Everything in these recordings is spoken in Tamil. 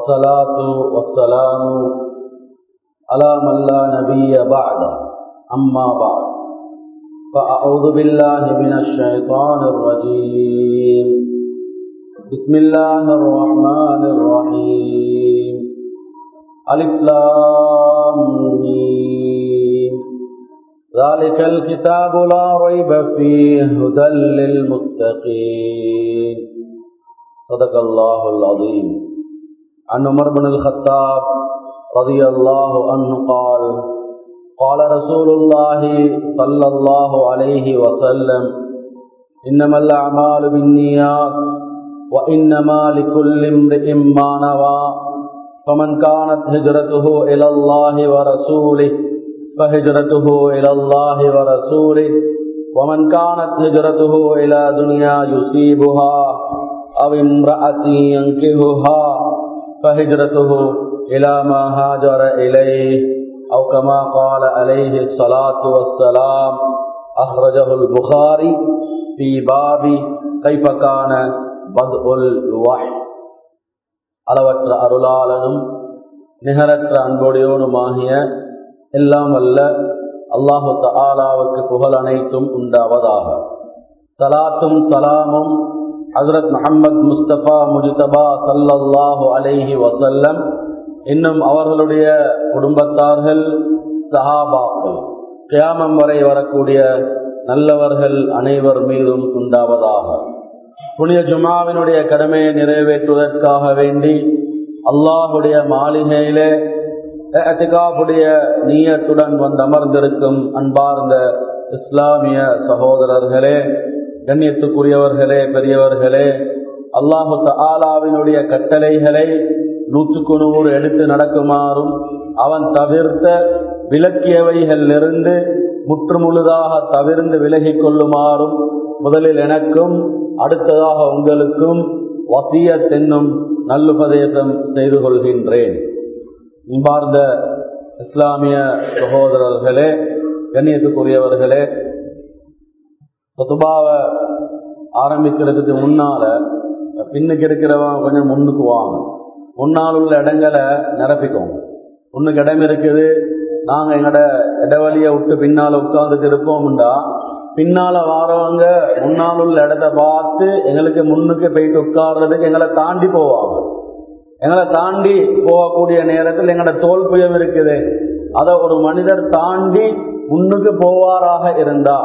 والصلاة والسلام على من لا نبي بعد أما بعد فأعوذ بالله من الشيطان الرجيم بسم الله الرحمن الرحيم ألف لام ميم ذلك الكتاب لا ريب فيه هدى للمتقين صدق الله العظيم عن عمر بن الخطاب رضي الله عنه قال قال رسول الله صلى الله عليه وسلم إنما الأعمال بالنيات وإنما لكل امرئ ما نوى فمن كانت هجرته إلى الله ورسوله فهجرته إلى الله ورسوله ومن كانت هجرته إلى دنيا يصيبها أو امرأة ينكهها فهجرته إلى ما هاجر إليه أو كما قال عليه الصلاة والسلام أخرجه البخاري في باب كيف كان بدء الوحي அளவற்ற அருளாளனும் நிகரற்ற அன்புடையோனுமாகிய எல்லாம் வல்ல அல்லாஹு தாலாவுக்கு புகழ் அனைத்தும் உண்டாவதாக சலாத்தும் சலாமும் ஹசரத் முகமது முஸ்தபா முஜிதபா சல்லல்லாஹு அலைஹி வசல்லம் இன்னும் அவர்களுடைய குடும்பத்தார்கள் சஹாபாக்கள் கியாமம் வரை வரக்கூடிய நல்லவர்கள் அனைவர் மீதும் உண்டாவதாக புனித ஜுமாவினுடைய கடமையை நிறைவேற்றுவதற்காக வேண்டி அல்லாஹுடைய மாளிகையிலே அத்திகாவுடைய நீயத்துடன் வந்து அமர்ந்திருக்கும் அன்பார்ந்த இஸ்லாமிய சகோதரர்களே கண்ணியத்துக்குரியவர்களே பெரியவர்களே அல்லாஹு ஆலாவினுடைய கட்டளைகளை நூற்றுக்கு நூறு எடுத்து நடக்குமாறும் அவன் தவிர்த்த விலக்கியவைகளிலிருந்து முற்றுமுழுதாக தவிர்ந்து விலகிக் கொள்ளுமாறும் முதலில் எனக்கும் அடுத்ததாக உங்களுக்கும் வசியத் என்னும் நல்லுபதேசம் செய்து கொள்கின்றேன் இன்பார்ந்த இஸ்லாமிய சகோதரர்களே கண்ணியத்துக்குரியவர்களே பொதுபாவை ஆரம்பிக்கிறதுக்கு முன்னால பின்னுக்கு இருக்கிறவன் கொஞ்சம் முன்னுக்கு வாங்க முன்னால் உள்ள இடங்களை நிரப்பிக்கோங்க முன்னுக்கு இடம் இருக்குது நாங்கள் எங்களோட இடவழியை விட்டு பின்னால் உட்காந்துட்டு இருப்போம்டா பின்னால வாரவங்க முன்னால் உள்ள இடத்த பார்த்து எங்களுக்கு முன்னுக்கு போயிட்டு உட்கார்றதுக்கு எங்களை தாண்டி போவாங்க எங்களை தாண்டி போகக்கூடிய நேரத்தில் எங்களோட தோல் புயம் இருக்குது அதை ஒரு மனிதர் தாண்டி முன்னுக்கு போவாராக இருந்தா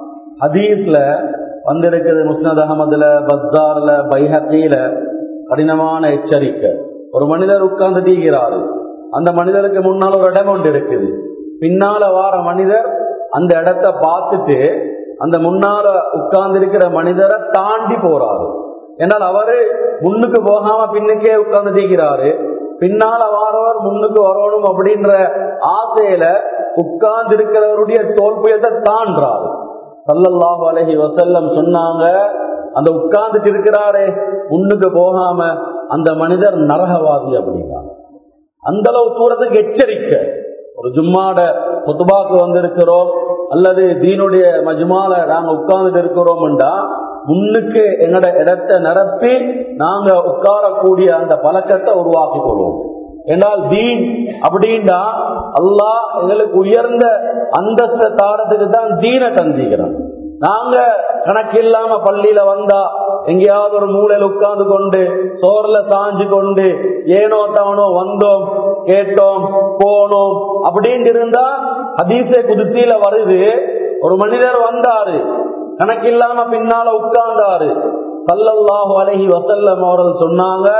ஹதீஸ்ல வந்திருக்குது முஸ்னத் அகமதுல பஸ்தார்ல பைஹத்தியில கடினமான எச்சரிக்கை ஒரு மனிதர் உட்கார்ந்து தீகிறாரு அந்த மனிதருக்கு முன்னால் ஒரு இடம் ஒன்று இருக்குது பின்னால வார மனிதர் அந்த இடத்த பார்த்துட்டு அந்த முன்னால உட்கார்ந்து இருக்கிற மனிதரை தாண்டி போறாரு ஏன்னால் அவரு முன்னுக்கு போகாம பின்னுக்கே உட்கார்ந்து தீக்கிறாரு பின்னால வாரவர் முன்னுக்கு வரணும் அப்படின்ற ஆசையில உட்கார்ந்து இருக்கிறவருடைய தோல்புயத்தை தாண்டாரு சல்லல்லாஹு அலஹி வசல்லம் சொன்னாங்க அந்த உட்கார்ந்துட்டு இருக்கிறாரே முன்னுக்கு போகாம அந்த மனிதர் நரகவாதி அப்படிங்கிறாங்க அந்த அளவு தூரத்துக்கு எச்சரிக்கை ஒரு ஜும்மாட புத்துபாக்கு வந்திருக்கிறோம் அல்லது தீனுடைய மஜ்மால நாங்க உட்கார்ந்துட்டு இருக்கிறோம்டா முன்னுக்கு எங்கட இடத்தை நிரப்பி நாங்க உட்காரக்கூடிய அந்த பழக்கத்தை உருவாக்கி கொள்வோம் என்றால் தீன் அப்படின்னா அல்லாஹ் எங்களுக்கு உயர்ந்த அந்தஸ்த தாரத்துக்கு தான் தீனை தந்திக்கிறான் நாங்க கணக்கில்லாம பள்ளியில வந்தா எங்கேயாவது ஒரு மூலையில உட்கார்ந்து கொண்டு சோர்ல சாஞ்சு கொண்டு ஏனோ தானோ வந்தோம் கேட்டோம் போனோம் அப்படின்னு இருந்தா ஹதீசே குதிசியில வருது ஒரு மனிதர் வந்தாரு கணக்கில்லாம பின்னால உட்கார்ந்தாரு சல்லல்லாஹு அலஹி வசல்லம் அவர்கள் சொன்னாங்க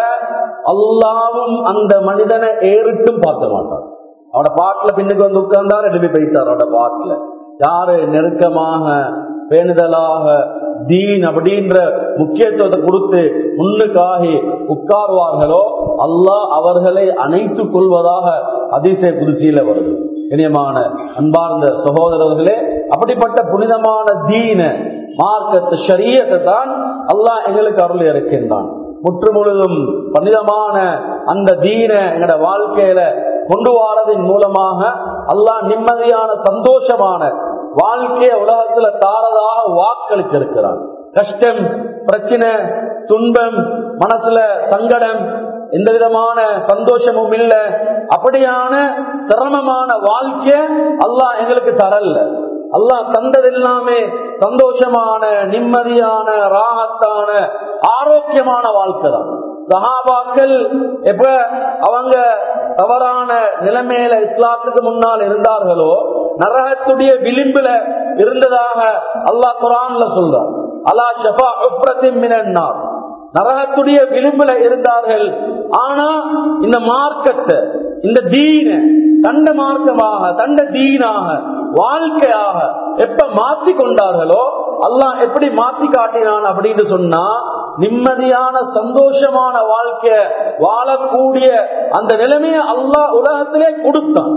அல்லாவும் அந்த மனிதனை ஏறிட்டும் பார்க்க மாட்டார் அவட பாட்டுல பின்னுக்கு வந்து உட்கார்ந்தார் எழுப்பி போயிட்டார் அவட பாட்டுல யாரு நெருக்கமாக பேணுதலாக தீன் அப்படின்ற முக்கியத்துவத்தை கொடுத்து முன்னுக்காகி உட்கார்வார்களோ அல்லாஹ் அவர்களை அணைத்துக் கொள்வதாக அதிசய குதிர்ச்சியில வருது இனியமான அன்பார்ந்த சகோதரர்களே அப்படிப்பட்ட புனிதமான தீன மார்க்கத்து ஷரியத்தை தான் அல்லாஹ் எங்களுக்கு அருள் இருக்கின்றான் முற்று முழுதும் பன்னிதமான அந்த தீன எங்கட வாழ்க்கையில கொண்டு வாரதின் மூலமாக அல்லாஹ் நிம்மதியான சந்தோஷமான வாழ்க்கைய உலகத்துல தாரதாக வாக்களித்து இருக்கிறான் கஷ்டம் பிரச்சனை துன்பம் மனசுல சங்கடம் எந்த விதமான சந்தோஷமும் இல்ல அப்படியான சிரமமான வாழ்க்கை அல்லாஹ் எங்களுக்கு தரல அல்லாஹ் தந்தது எல்லாமே சந்தோஷமான நிம்மதியான ராகத்தான ஆரோக்கியமான வாழ்க்கை தான் சஹாபாக்கள் எப்ப அவங்க தவறான நிலைமையில இஸ்லாத்துக்கு முன்னால் இருந்தார்களோ நரகத்துடைய விளிம்புல இருந்ததாக அல்லாஹ் குரான்ல சொல்றார் அலா ஷபா உப்ரத்தின் மினன்னார் நரகத்துடைய விளிம்புல இருந்தார்கள் ஆனா இந்த மார்க்கத்தை இந்த தீன தண்ட மார்க்கமாக தண்ட தீனாக வாழ்க்கையாக எப்ப மாத்தி கொண்டார்களோ அல்லாஹ் எப்படி மாத்தி காட்டினான் அப்படின்னு சொன்னா நிம்மதியான சந்தோஷமான வாழ்க்கை வாழக்கூடிய அந்த நிலைமையை அல்லாஹ் உலகத்திலே கொடுத்தான்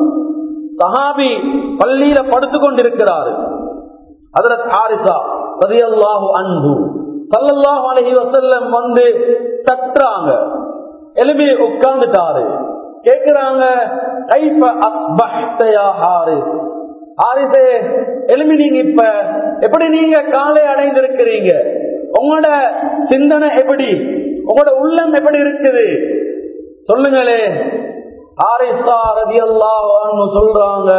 சஹாபி பள்ளியில படுத்து கொண்டிருக்கிறாரு அதுல ஹாரிசா ரதியல்லாஹு அன்பு சல்லல்லாஹு அலைஹி வஸல்லம் வந்து தட்டுறாங்க எலும்பி உட்கார்ந்துட்டாரு கேக்குறாங்க கைஃப அஸ்பஹ்த யா ஹாரிஸ் ஹாரிஸே எலும்பி நீங்க இப்ப எப்படி நீங்க காலை அடைந்திருக்கிறீங்க உங்களோட சிந்தனை எப்படி உங்களோட உள்ளம் எப்படி இருக்குது சொல்லுங்களே ஹாரிஸா ரதியல்லாஹு அன்ஹு சொல்றாங்க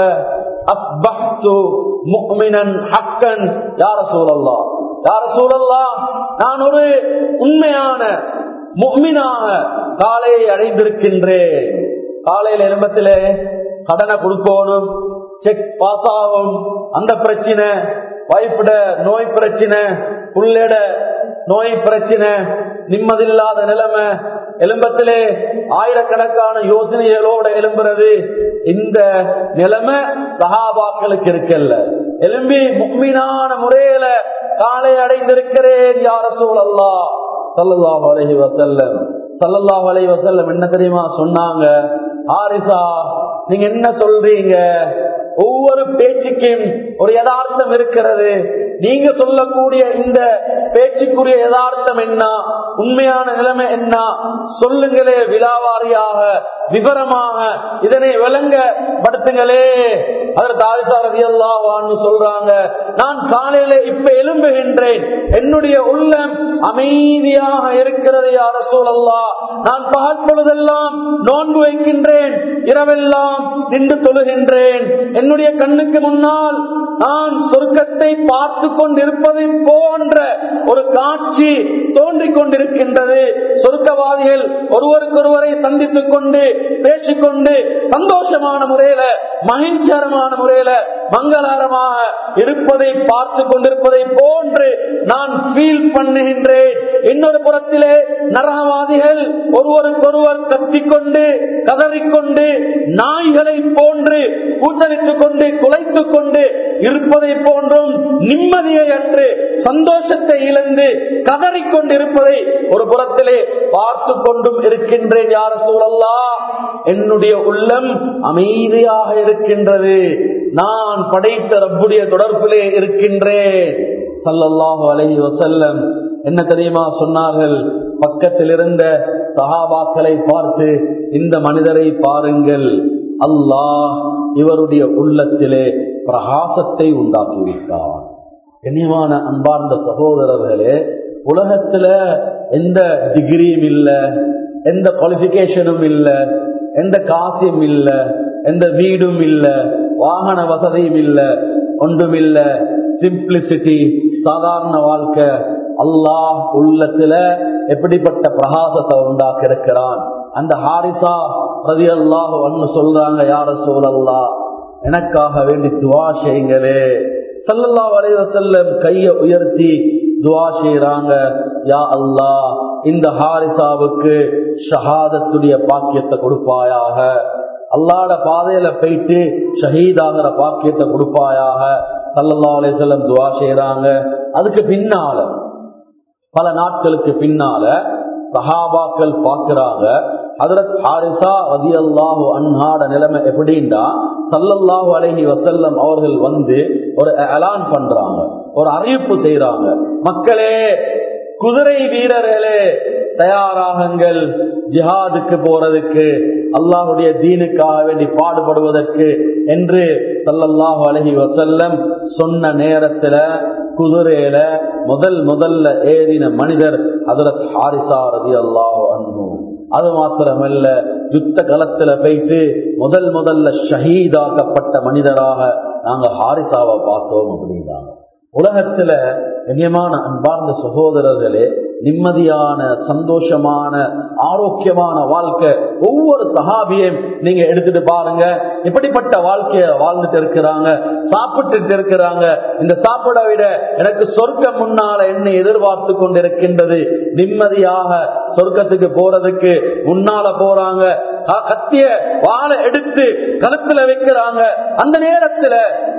அஸ்பஹ்து முஃமினன் ஹக்கன் யா ரசூலல்லாஹ் யா ரசூலல்லாஹ் நான் ஒரு உண்மையான முஃமினாக காலையை அடைந்திருக்கின்றேன் காலையில எலும்பத்திலே கடனை கொடுக்கணும் செக் பாஸ் ஆகும் அந்த பிரச்சனை வைஃபிட நோய் பிரச்சனை புள்ளட நோய் பிரச்சனை நிம்மதியில்லாத நிலைமை எலும்பத்திலே ஆயிரக்கணக்கான யோசனைகளோட எழும்புறது இந்த நிலைமை சகாபாக்களுக்கு இருக்கல்ல எலும்பி முக்மீனான முறையில காலை அடைந்திருக்கிறேன் யார சூழல்லா சல்லல்லாஹு அலைஹி வஸல்லம் சல்லல்லாஹு அலைஹி வஸல்லம் என்ன தெரியுமா சொன்னாங்க ஆரிசா நீங்க என்ன சொல்றீங்க ஒவ்வொரு பேச்சுக்கும் ஒரு யதார்த்தம் இருக்கிறது நீங்க சொல்லக்கூடிய இந்த பேச்சுக்குரிய யதார்த்தம் என்ன உண்மையான நிலைமை என்ன சொல்லுங்களே விழாவாரியாக விவரமாக இதனை விளங்க படுத்துங்களே அவர் தாரிசாரதி அல்லாவான்னு சொல்றாங்க நான் காலையில இப்ப எழும்புகின்றேன் என்னுடைய உள்ளம் அமைதியாக இருக்கிறது யார சூழல்லா நான் பகல் பொழுதெல்லாம் நோன்பு வைக்கின்றேன் இரவெல்லாம் நின்று தொழுகின்றேன் என்னுடைய கண்ணுக்கு முன்னால் நான் சொர்க்கத்தை பார்த்து கொண்டிருப்பதை போன்ற ஒரு காட்சி தோன்றிக் கொண்டிருக்கின்றது சொர்க்கவாதிகள் ஒருவருக்கொருவரை சந்தித்துக் கொண்டு பேசிக்கொண்டு சந்தோஷமான முறையில மகிழ்ச்சிகரமான முறையில மங்களகரமாக இருப்பதை பார்த்து கொண்டிருப்பதை போன்று நான் ஃபீல் பண்ணுகின்றேன் இன்னொரு புறத்திலே நரகவாதிகள் ஒருவருக்கொருவர் கத்திக்கொண்டு கதறிக்கொண்டு நாய்களை போன்று கூட்டளித்துக் கொண்டு குலைத்துக் கொண்டு இருப்பதை போன்றும் நிம்மதியை அன்று சந்தோஷத்தை இழந்து கதறிக்கொண்டு இருப்பதை ஒரு புறத்திலே பார்த்து கொண்டும் இருக்கின்றேன் யார சூழல்லா என்னுடைய உள்ளம் அமைதியாக இருக்கின்றது நான் படைத்த ரப்புடைய தொடர்பிலே இருக்கின்றேன் சல்லல்லாஹு அலைஹி வசல்லம் என்ன தெரியுமா சொன்னார்கள் பக்கத்தில் இருந்த சஹாபாக்களை பார்த்து இந்த மனிதரை பாருங்கள் அல்லாஹ் இவருடைய உள்ளத்திலே பிரகாசத்தை உண்டாக்கிவிட்டார் கண்ணியமான அன்பார்ந்த சகோதரர்களே உலகத்துல எந்த டிகிரியும் இல்ல எந்த குவாலிபிகேஷனும் இல்ல எந்த காசியும் இல்ல எந்த வீடும் இல்ல வாகன வசதியும் இல்ல ஒன்றும் இல்ல சிம்பிளிசிட்டி சாதாரண வாழ்க்கை அல்லாஹ் உள்ளத்துல எப்படிப்பட்ட பிரகாசத்தை உண்டாக்கி இருக்கிறான் அந்த ஹாரிசா ரதி அல்லாஹ் ஒன்னு சொல்றாங்க யார சூழல்லா எனக்காக வேண்டி துவா செய்யுங்களே சல்லல்லா வலைவ செல்லம் கைய உயர்த்தி துவா செய்யறாங்க யா அல்லா இந்த ஹாரிசாவுக்கு ஷஹாதத்துடைய பாக்கியத்தை கொடுப்பாயாக அல்லாட பாதையில போயிட்டு ஷஹீதாகிற பாக்கியத்தை கொடுப்பாயாக சல்லல்லா அலைய செல்லம் துவா செய்யறாங்க அதுக்கு பின்னால பல நாட்களுக்கு பின்னால சஹாபாக்கள் பார்க்கிறாங்க ஹதரத் ஹாரிசா ரதி அல்லாஹு அன்ஹாட நிலைமை எப்படின்னா சல்லல்லாஹு அலஹி வசல்லம் அவர்கள் வந்து ஒரு அலான் பண்றாங்க ஒரு அறிவிப்பு செய்யறாங்க மக்களே குதிரை வீரர்களே தயாராகுங்கள் ஜிஹாதுக்கு போறதுக்கு அல்லாஹுடைய தீனுக்காக வேண்டி பாடுபடுவதற்கு என்று சல்லல்லாஹு அலஹி வசல்லம் சொன்ன நேரத்துல குதிரையில முதல் முதல்ல ஏறின மனிதர் ஹதரத் ஹாரிசா ரதி அல்லாஹு அன்பு அது மாத்திரமல்ல யுத்த களத்துல போயிட்டு முதல் முதல்ல ஷஹீதாக்கப்பட்ட மனிதராக நாங்க ஹாரிசாவை பார்த்தோம் அப்படிங்கிறாங்க உலகத்துல கண்ணியமான அன்பார்ந்த சகோதரர்களே நிம்மதியான சந்தோஷமான ஆரோக்கியமான வாழ்க்கை ஒவ்வொரு சகாபியையும் நீங்க எடுத்துட்டு பாருங்க எப்படிப்பட்ட வாழ்க்கைய வாழ்ந்துட்டு இருக்கிறாங்க சாப்பிட்டுட்டு இருக்கிறாங்க இந்த சாப்பிட விட எனக்கு சொர்க்கம் முன்னால என்ன எதிர்பார்த்து கொண்டிருக்கின்றது நிம்மதியாக சொர்க்கத்துக்கு போறதுக்கு முன்னால போறாங்க கத்திய வாழை எடுத்து கழுத்துல வைக்கிறாங்க அந்த நேரத்துல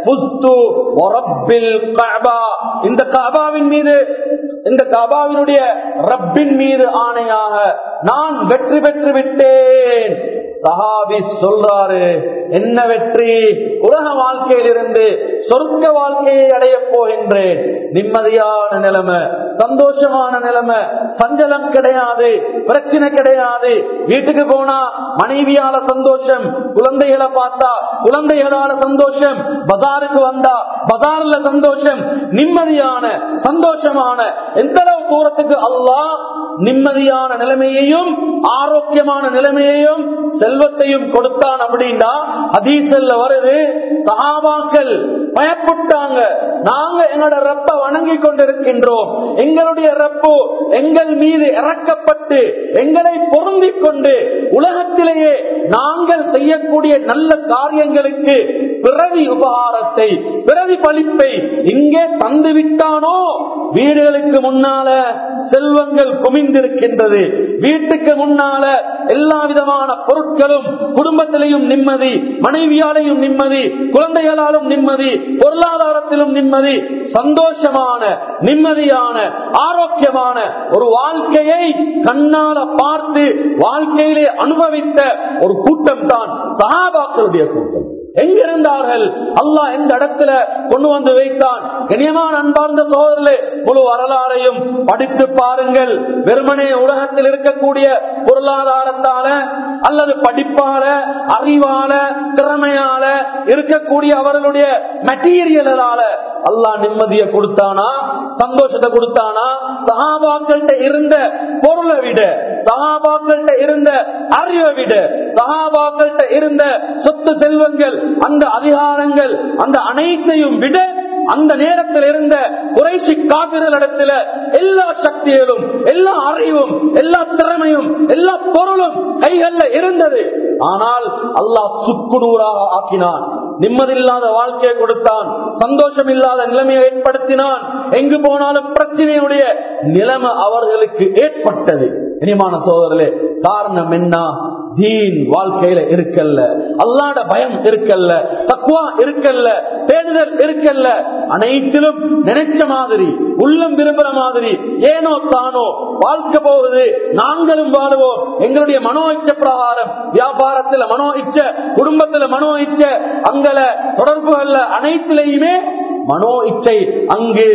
இந்த காபாவின் மீது இந்த காபாவினுடைய ரப்பின் மீது ஆணையாக நான் வெற்றி பெற்று விட்டேன் சஹாபி சொல்றாரு என்ன வெற்றி உலக வாழ்க்கையிலிருந்து சொர்க்க வாழ்க்கையை அடைய போகின்றேன் நிம்மதியான நிலைமை சந்தோஷமான நிலைமை சஞ்சலம் கிடையாது பிரச்சனை கிடையாது வீட்டுக்கு போனா மனைவியால சந்தோஷம் குழந்தைகளை பார்த்தா குழந்தைகளால சந்தோஷம் பஜாருக்கு வந்தா பஜார்ல சந்தோஷம் நிம்மதியான சந்தோஷமான எந்த அளவு தூரத்துக்கு அல்லாஹ் நிம்மதியான நிலைமையையும் ஆரோக்கியமான நிலைமையையும் செல்வத்தையும் கொடுத்தான் அப்படின்னா ஹதீசல்ல வருது சஹாபாக்கள் பயப்பட்டாங்க நாங்க எங்களோட ரப்ப வணங்கி கொண்டிருக்கின்றோம் எங்களுடைய ரப்பு எங்கள் மீது இறக்கப்பட்டு எங்களை பொருந்திக் கொண்டு உலகத்திலேயே நாங்கள் செய்யக்கூடிய நல்ல காரியங்களுக்கு பிறவி உபகாரத்தை பிரதிபலிப்பை இங்கே தந்து விட்டானோ வீடுகளுக்கு முன்னால செல்வங்கள் குமிந்திருக்கின்றது வீட்டுக்கு முன்னால எல்லா விதமான பொருட்களும் குடும்பத்திலையும் நிம்மதி மனைவியாலையும் நிம்மதி குழந்தைகளாலும் நிம்மதி பொருளாதாரத்திலும் நிம்மதி சந்தோஷமான நிம்மதியான ஆரோக்கியமான ஒரு வாழ்க்கையை கண்ணால பார்த்து வாழ்க்கையிலே அனுபவித்த ஒரு கூட்டம் தான் சகாபாக்களுடைய கூட்டம் எங்கிருந்தார்கள் அல்லாஹ் எந்த இடத்துல கொண்டு வந்து வைத்தான் கனியமான அன்பார்ந்த சோதரிலே முழு வரலாறையும் படித்து பாருங்கள் வெறுமனே உலகத்தில் இருக்கக்கூடிய பொருளாதாரத்தால அல்லது படிப்பால அறிவால திறமையால இருக்கக்கூடிய அவர்களுடைய மெட்டீரியலால அல்லாஹ் நிம்மதியை கொடுத்தானா சந்தோஷத்தை கொடுத்தானா சகாபாக்கள்கிட்ட இருந்த பொருளை விட சகாபாக்கள்கிட்ட இருந்த அறிவை விட சகாபாக்கள்கிட்ட இருந்த சொத்து செல்வங்கள் அந்த அதிகாரங்கள் அந்த அனைத்தையும் விட அந்த நேரத்தில் இருந்த குறைசி காப்பிரலிடத்துல எல்லா சக்திகளும் எல்லா அறிவும் எல்லா திறமையும் எல்லா பொருளும் கைகள்ல இருந்தது ஆனால் அல்லாஹ் சுக்குநூறாக ஆக்கினான் நிம்மதியில்லாத வாழ்க்கையை கொடுத்தான் சந்தோஷம் இல்லாத நிலைமையை ஏற்படுத்தினான் எங்கு போனாலும் பிரச்சனையுடைய நிலைமை அவர்களுக்கு ஏற்பட்டது இனிமான சோதரர்களே காரணம் என்ன தீன் வாழ்க்கையில இருக்கல்ல அல்லாட பயம் இருக்கல்ல தக்குவா இருக்கல்ல பேணுதல் இருக்கல்ல அனைத்திலும் நினைச்ச மாதிரி உள்ளம் விரும்புற மாதிரி ஏனோ தானோ வாழ்க்கை போகுது நாங்களும் வாழுவோம் எங்களுடைய மனோ இச்ச பிரகாரம் வியாபாரத்துல மனோ இச்ச குடும்பத்துல மனோ இச்ச அங்கல தொடர்புகள்ல அனைத்திலையுமே மனோ இச்சை அங்கு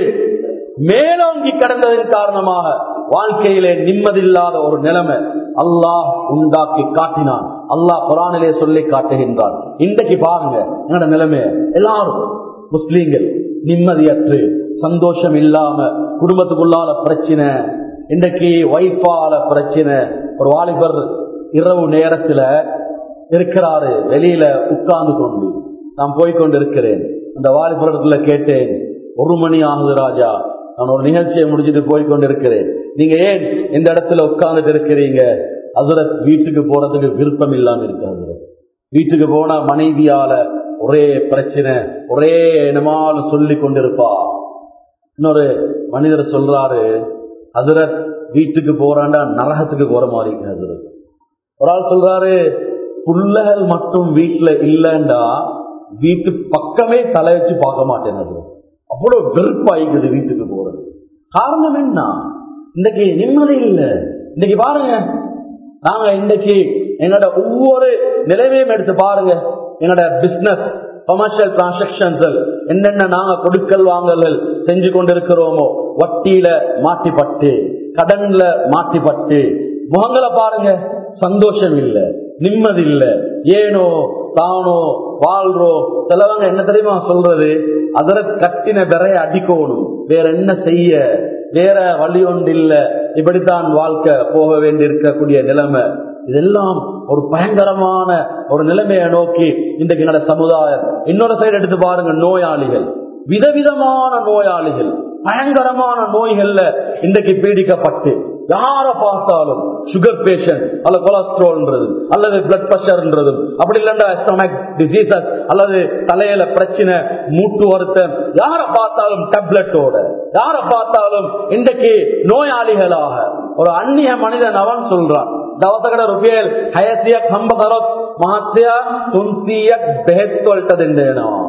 மேலோங்கி கடந்ததன் காரணமாக வாழ்க்கையிலே நிம்மதியில்லாத ஒரு நிலைமை அல்லாஹ் உண்டாக்கி காட்டினான் அல்லாஹ் குரானிலே சொல்லி காட்டுகின்றான் இன்றைக்கு பாருங்க என்னோட நிலைமை எல்லாரும் முஸ்லீம்கள் நிம்மதியற்று சந்தோஷம் இல்லாம குடும்பத்துக்குள்ளால பிரச்சனை இன்றைக்கு வைஃபால பிரச்சனை ஒரு வாலிபர் இரவு நேரத்துல இருக்கிறாரு வெளியில உட்கார்ந்து கொண்டு நான் போய்கொண்டு இருக்கிறேன் அந்த வாலிபரத்துல கேட்டேன் ஒரு மணி ஆகுது ராஜா நான் ஒரு நிகழ்ச்சியை முடிச்சுட்டு போய்கொண்டிருக்கிறேன் நீங்க ஏன் இந்த இடத்துல உட்கார்ந்துட்டு இருக்கிறீங்க அதுல வீட்டுக்கு போறதுக்கு விருப்பம் இல்லாம இருக்காது வீட்டுக்கு போனா மனைவியால ஒரே பிரச்சனை ஒரே என்னமாலும் சொல்லி கொண்டிருப்பா இன்னொரு மனிதர் சொல்றாரு அதுல வீட்டுக்கு போறாண்டா நரகத்துக்கு போற மாதிரி இருக்கு ஒரு ஆள் சொல்றாரு புள்ளகள் மட்டும் வீட்டுல இல்லைண்டா வீட்டு பக்கமே தலை வச்சு பார்க்க மாட்டேன் அவ்வளவு வெறுப்பாயிக்குது வீட்டுக்கு போறது காரணம் என்ன இன்னைக்கு நிம்மதி இல்லை இன்னைக்கு பாருங்க நாங்க இன்னைக்கு எங்களோட ஒவ்வொரு நிலைமையும் எடுத்து பாருங்க எங்களோட பிசினஸ் கமர்ஷியல் டிரான்சாக்சன்கள் என்னென்ன நாங்க கொடுக்கல் வாங்கல்கள் செஞ்சு கொண்டிருக்கிறோமோ வட்டியில மாட்டிப்பட்டு கடன்ல மாட்டிப்பட்டு முகங்களை பாருங்க சந்தோஷம் இல்ல நிம்மதி இல்ல ஏனோ தானோ வாழ்றோம் சிலவங்க என்ன தெரியுமா சொல்றது அதர கட்டின விரைய அடிக்கணும் வேற என்ன செய்ய வேற வழி ஒன்று இல்ல இப்படித்தான் வாழ்க்கை போக வேண்டி இருக்கக்கூடிய நிலைமை இதெல்லாம் ஒரு பயங்கரமான ஒரு நிலைமையை நோக்கி இன்றைக்கு எங்களோட சமுதாயம் இன்னொரு சைடு எடுத்து பாருங்க நோயாளிகள் விதவிதமான நோயாளிகள் பயங்கரமான நோய்கள்ல இன்றைக்கு பீடிக்கப்பட்டு யார பார்த்தாலும் சுகர் பேஷண்ட் அல்லது கொலஸ்ட்ரால்ன்றது அல்லது பிளட் பிரஷர்ன்றது அப்படி இல்லைன்னா ஸ்டொமக் டிசீசஸ் அல்லது தலையில பிரச்சனை மூட்டு வருத்தம் யார பார்த்தாலும் டேப்லெட்டோட யார பார்த்தாலும் இன்றைக்கு நோயாளிகளாக ஒரு அந்நிய மனிதன் அவன் சொல்றான் දවසකට රුපියල් හයසියක් හම්බ කරොත් මහත්තයා තුන්සීයක් බෙහෙත් වලට දෙන්න වෙනවා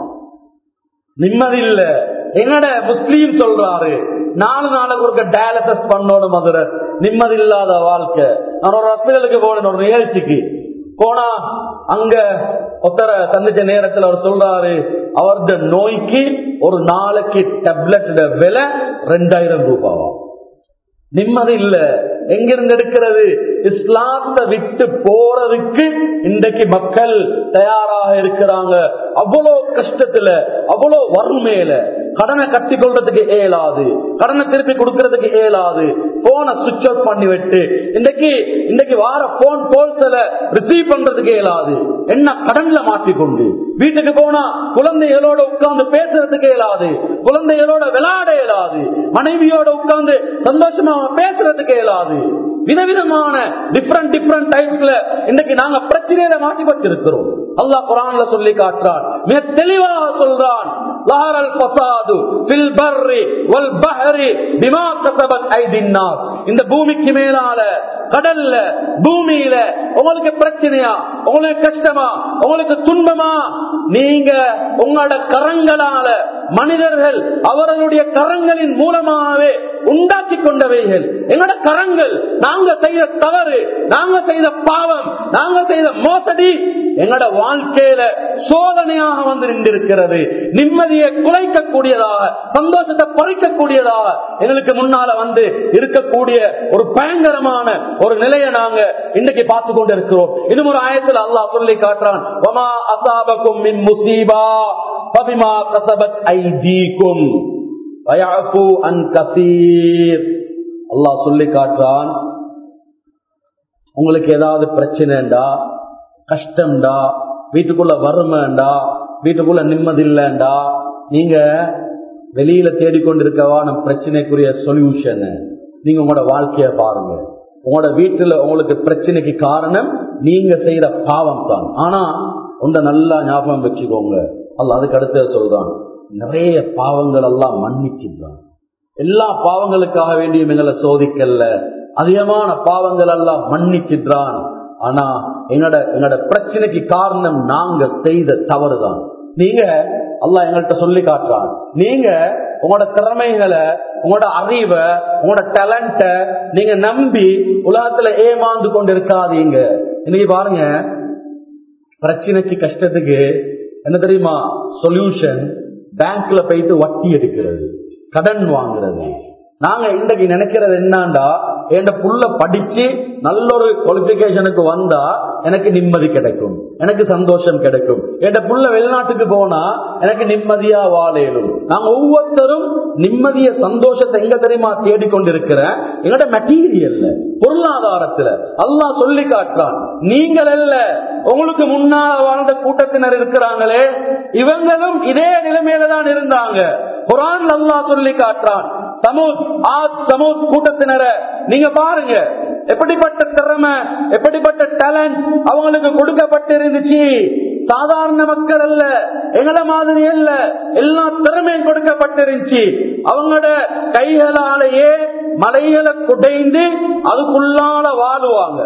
நிம்மதில்ல எங்கட முஸ்லீம் சொல்றாரு நாலு நாளுக்கு ஒரு டயாலிசிஸ் பண்ணணும் மதுரை நிம்மதி இல்லாத வாழ்க்கை நான் ஒரு ஹாஸ்பிட்டலுக்கு போனேன் ஒரு நிகழ்ச்சிக்கு போனா அங்க ஒருத்தர சந்திச்ச நேரத்தில் அவர் சொல்றாரு அவரது நோய்க்கு ஒரு நாளைக்கு டேப்லெட் விலை ரெண்டாயிரம் ரூபாவா நிம்மதி இல்ல எங்கிருந்து எடுக்கிறது இஸ்லாத்தை விட்டு போறதுக்கு இன்றைக்கு மக்கள் தயாராக இருக்கிறாங்க அவ்வளவு கஷ்டத்துல அவ்வளவு வறுமையில கடனை கட்டி கொள்றதுக்கு இயலாது கடனை திருப்பி கொடுக்கறதுக்கு இயலாது போனை சுவிட்ச் ஆஃப் பண்ணி விட்டு இன்னைக்கு இன்னைக்கு வார போன் கோல்ஸ்ல ரிசீவ் பண்றதுக்கு இயலாது என்ன கடன்ல மாட்டிக்கொண்டு வீட்டுக்கு போனா குழந்தைகளோட உட்கார்ந்து பேசுறதுக்கு இயலாது குழந்தைகளோட விளையாட இயலாது மனைவியோட உட்கார்ந்து சந்தோஷமா பேசுறதுக்கு இயலாது விதவிதமான டிஃப்ரெண்ட் டிஃப்ரெண்ட் டைப்ஸ்ல இன்னைக்கு நாங்க பிரச்சனையில மாட்டி வச்சிருக்கிறோம் அல்லாஹ் குரான்ல சொல்லி காட்டுறான் மிக தெளிவாக சொல்றான் லாரல் பசாது ஃபில் பர்ரி வல் பஹரி பிமா கஸபத் ஐதின் நாஸ் இந்த பூமிக்கு மேலால கடல்ல பூமியில உங்களுக்கு பிரச்சனையா உங்களுக்கு கஷ்டமா உங்களுக்கு துன்பமா நீங்க உங்களோட கரங்களால மனிதர்கள் அவர்களுடைய கரங்களின் மூலமாகவே உண்டாக்கி கொண்டவைகள் எங்களோட கரங்கள் நாங்க செய்த தவறு நாங்க செய்த பாவம் நாங்க செய்த மோசடி எங்களோட வாழ்க்கையில சோதனையாக வந்து நின்றிருக்கிறது நிம்மதியை குலைக்கக்கூடியதாக சந்தோஷத்தை பறிக்கக்கூடியதாக எங்களுக்கு முன்னால வந்து இருக்கக்கூடிய ஒரு பயங்கரமான ஒரு நிலையை நாங்க இன்னைக்கு பார்த்து கொண்டு இருக்கிறோம் இன்னும் ஒரு ஆயத்தில் அல்லாஹ் சொல்லி காட்டுறான் ஒமா அசாபக்கும் மின் முசீபா பபிமா கசபத் ஐதீக்கும் வயஃபு அன் கசீர் அல்லாஹ் சொல்லி காட்டுறான் உங்களுக்கு ஏதாவது பிரச்சனைண்டா கஷ்டம்டா வீட்டுக்குள்ள வறுமைண்டா வீட்டுக்குள்ள நிம்மதி இல்லைண்டா நீங்க வெளியில தேடிக்கொண்டிருக்கவா நம் பிரச்சனைக்குரிய சொல்யூஷன் நீங்க உங்களோட வாழ்க்கைய பாருங்க உங்களோட வீட்டுல உங்களுக்கு பிரச்சனைக்கு காரணம் நீங்க செய்யற பாவம் தான் ஆனா உண்ட நல்லா ஞாபகம் வச்சுக்கோங்க அல்ல அதுக்கு அடுத்த சொல்றான் நிறைய பாவங்கள் எல்லாம் மன்னிச்சுதான் எல்லா பாவங்களுக்காக வேண்டியும் எங்களை சோதிக்கல அதிகமான பாவங்கள் எல்லாம் மன்னிச்சிடுறான் ஆனா எங்கட எங்கட பிரச்சனைக்கு காரணம் நாங்க செய்த தவறுதான் நீங்க அல்லாஹ் எங்கள்கிட்ட சொல்லி காட்டுறான் நீங்க உங்களோட திறமைகளை உங்களோட அறிவை உங்களோட டேலண்ட நீங்க நம்பி உலகத்துல ஏமாந்து கொண்டு இருக்காதீங்க இன்னைக்கு பாருங்க பிரச்சனைக்கு கஷ்டத்துக்கு என்ன தெரியுமா சொல்யூஷன் பேங்க்ல போயிட்டு வட்டி எடுக்கிறது கடன் வாங்குறது நாங்க இன்றைக்கு நினைக்கிறது என்னண்டா என் புள்ள படிச்சு நல்ல ஒரு குவாலிபிகேஷனுக்கு வந்தா எனக்கு நிம்மதி கிடைக்கும் எனக்கு சந்தோஷம் கிடைக்கும் என் புள்ள வெளிநாட்டுக்கு போனா எனக்கு நிம்மதியா வாழையிலும் நாங்க ஒவ்வொருத்தரும் நிம்மதிய சந்தோஷத்தை எங்க தெரியுமா தேடிக்கொண்டிருக்கிற எங்கட மெட்டீரியல்ல பொருளாதாரத்துல அல்லாஹ் சொல்லி காட்டுறான் நீங்கள் அல்ல உங்களுக்கு முன்னால வாழ்ந்த கூட்டத்தினர் இருக்கிறாங்களே இவங்களும் இதே நிலைமையில தான் இருந்தாங்க குரான் அல்லாஹ் சொல்லி காட்டுறான் சமூத் ஆத் சமூத் கூட்டத்தினர நீங்க பாருங்க எப்படிப்பட்ட திறமை எப்படிப்பட்ட டேலண்ட் அவங்களுக்கு கொடுக்கப்பட்டிருந்துச்சு சாதாரண மக்கள் அல்ல எங்கள மாதிரி அல்ல எல்லா திறமையும் கொடுக்கப்பட்டிருந்துச்சு அவங்களோட கைகளாலேயே மலைகளை குடைந்து அதுக்குள்ளால வாழுவாங்க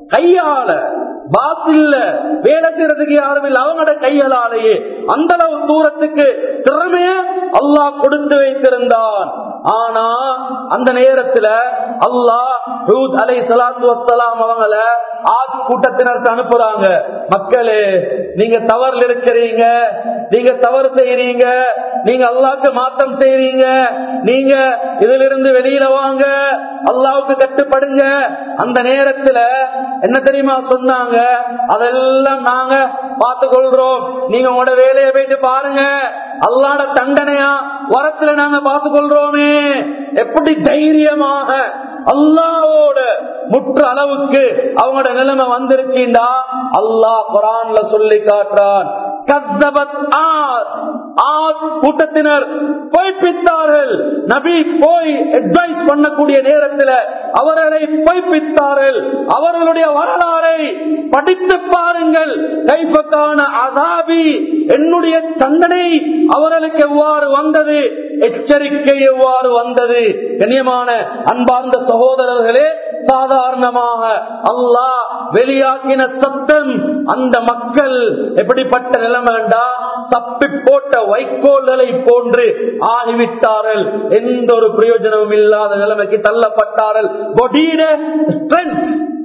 கையால பாசில்ல வேலை செய்யறதுக்கு யாரும் இல்லை அவங்களோட கைகளாலேயே அந்த அளவு தூரத்துக்கு திறமைய அல்லாஹ் கொடுத்து வைத்திருந்தான் ஆனா அந்த நேரத்துல அல்லாஹ் அலை சலாத்து வசலாம் அவங்கள ஆத் கூட்டத்தினருக்கு அனுப்புறாங்க மக்களே நீங்க தவறுல இருக்கிறீங்க நீங்க தவறு செய்யறீங்க நீங்க அல்லாவுக்கு மாற்றம் செய்யறீங்க நீங்க இதுல இருந்து வெளியில வாங்க அல்லாவுக்கு கட்டுப்படுங்க அந்த நேரத்துல என்ன தெரியுமா சொன்னாங்க அதெல்லாம் நாங்க பார்த்து கொள்றோம் நீங்க உங்களோட வேலையை போயிட்டு பாருங்க அல்லாட தண்டனையா வரத்துல நாங்க பார்த்து கொள்றோமே எப்படி தைரியமாக அல்லாவோட முற்ற அளவுக்கு அவங்களோட நிலைமை வந்திருக்கீண்டா அல்லாஹ் குரான்ல சொல்லி காட்டுறான் கத்தபத் ஆத் ஆத் கூட்டத்தினர் பொய்ப்பித்தார்கள் நபி போய் அட்வைஸ் பண்ணக்கூடிய நேரத்தில் அவர்களை பொய்ப்பித்தார்கள் அவர்களுடைய வரலாறை படித்து பாருங்கள் கைப்பக்கான அதாபி என்னுடைய தண்டனை அவர்களுக்கு எவ்வாறு வந்தது எச்சரிக்கை எவ்வாறு வந்தது கண்ணியமான அன்பார்ந்த சகோதரர்களே சாதாரணமாக அல்லாஹ் வெளியாக்கின சத்தம் அந்த மக்கள் எப்படிப்பட்ட நிலைமைண்டா தப்பி போட்ட வைக்கோல்களை போன்று ஆகிவிட்டார்கள் எந்த ஒரு பிரயோஜனமும் இல்லாத நிலைமைக்கு தள்ளப்பட்டார்கள் கொடீர strength,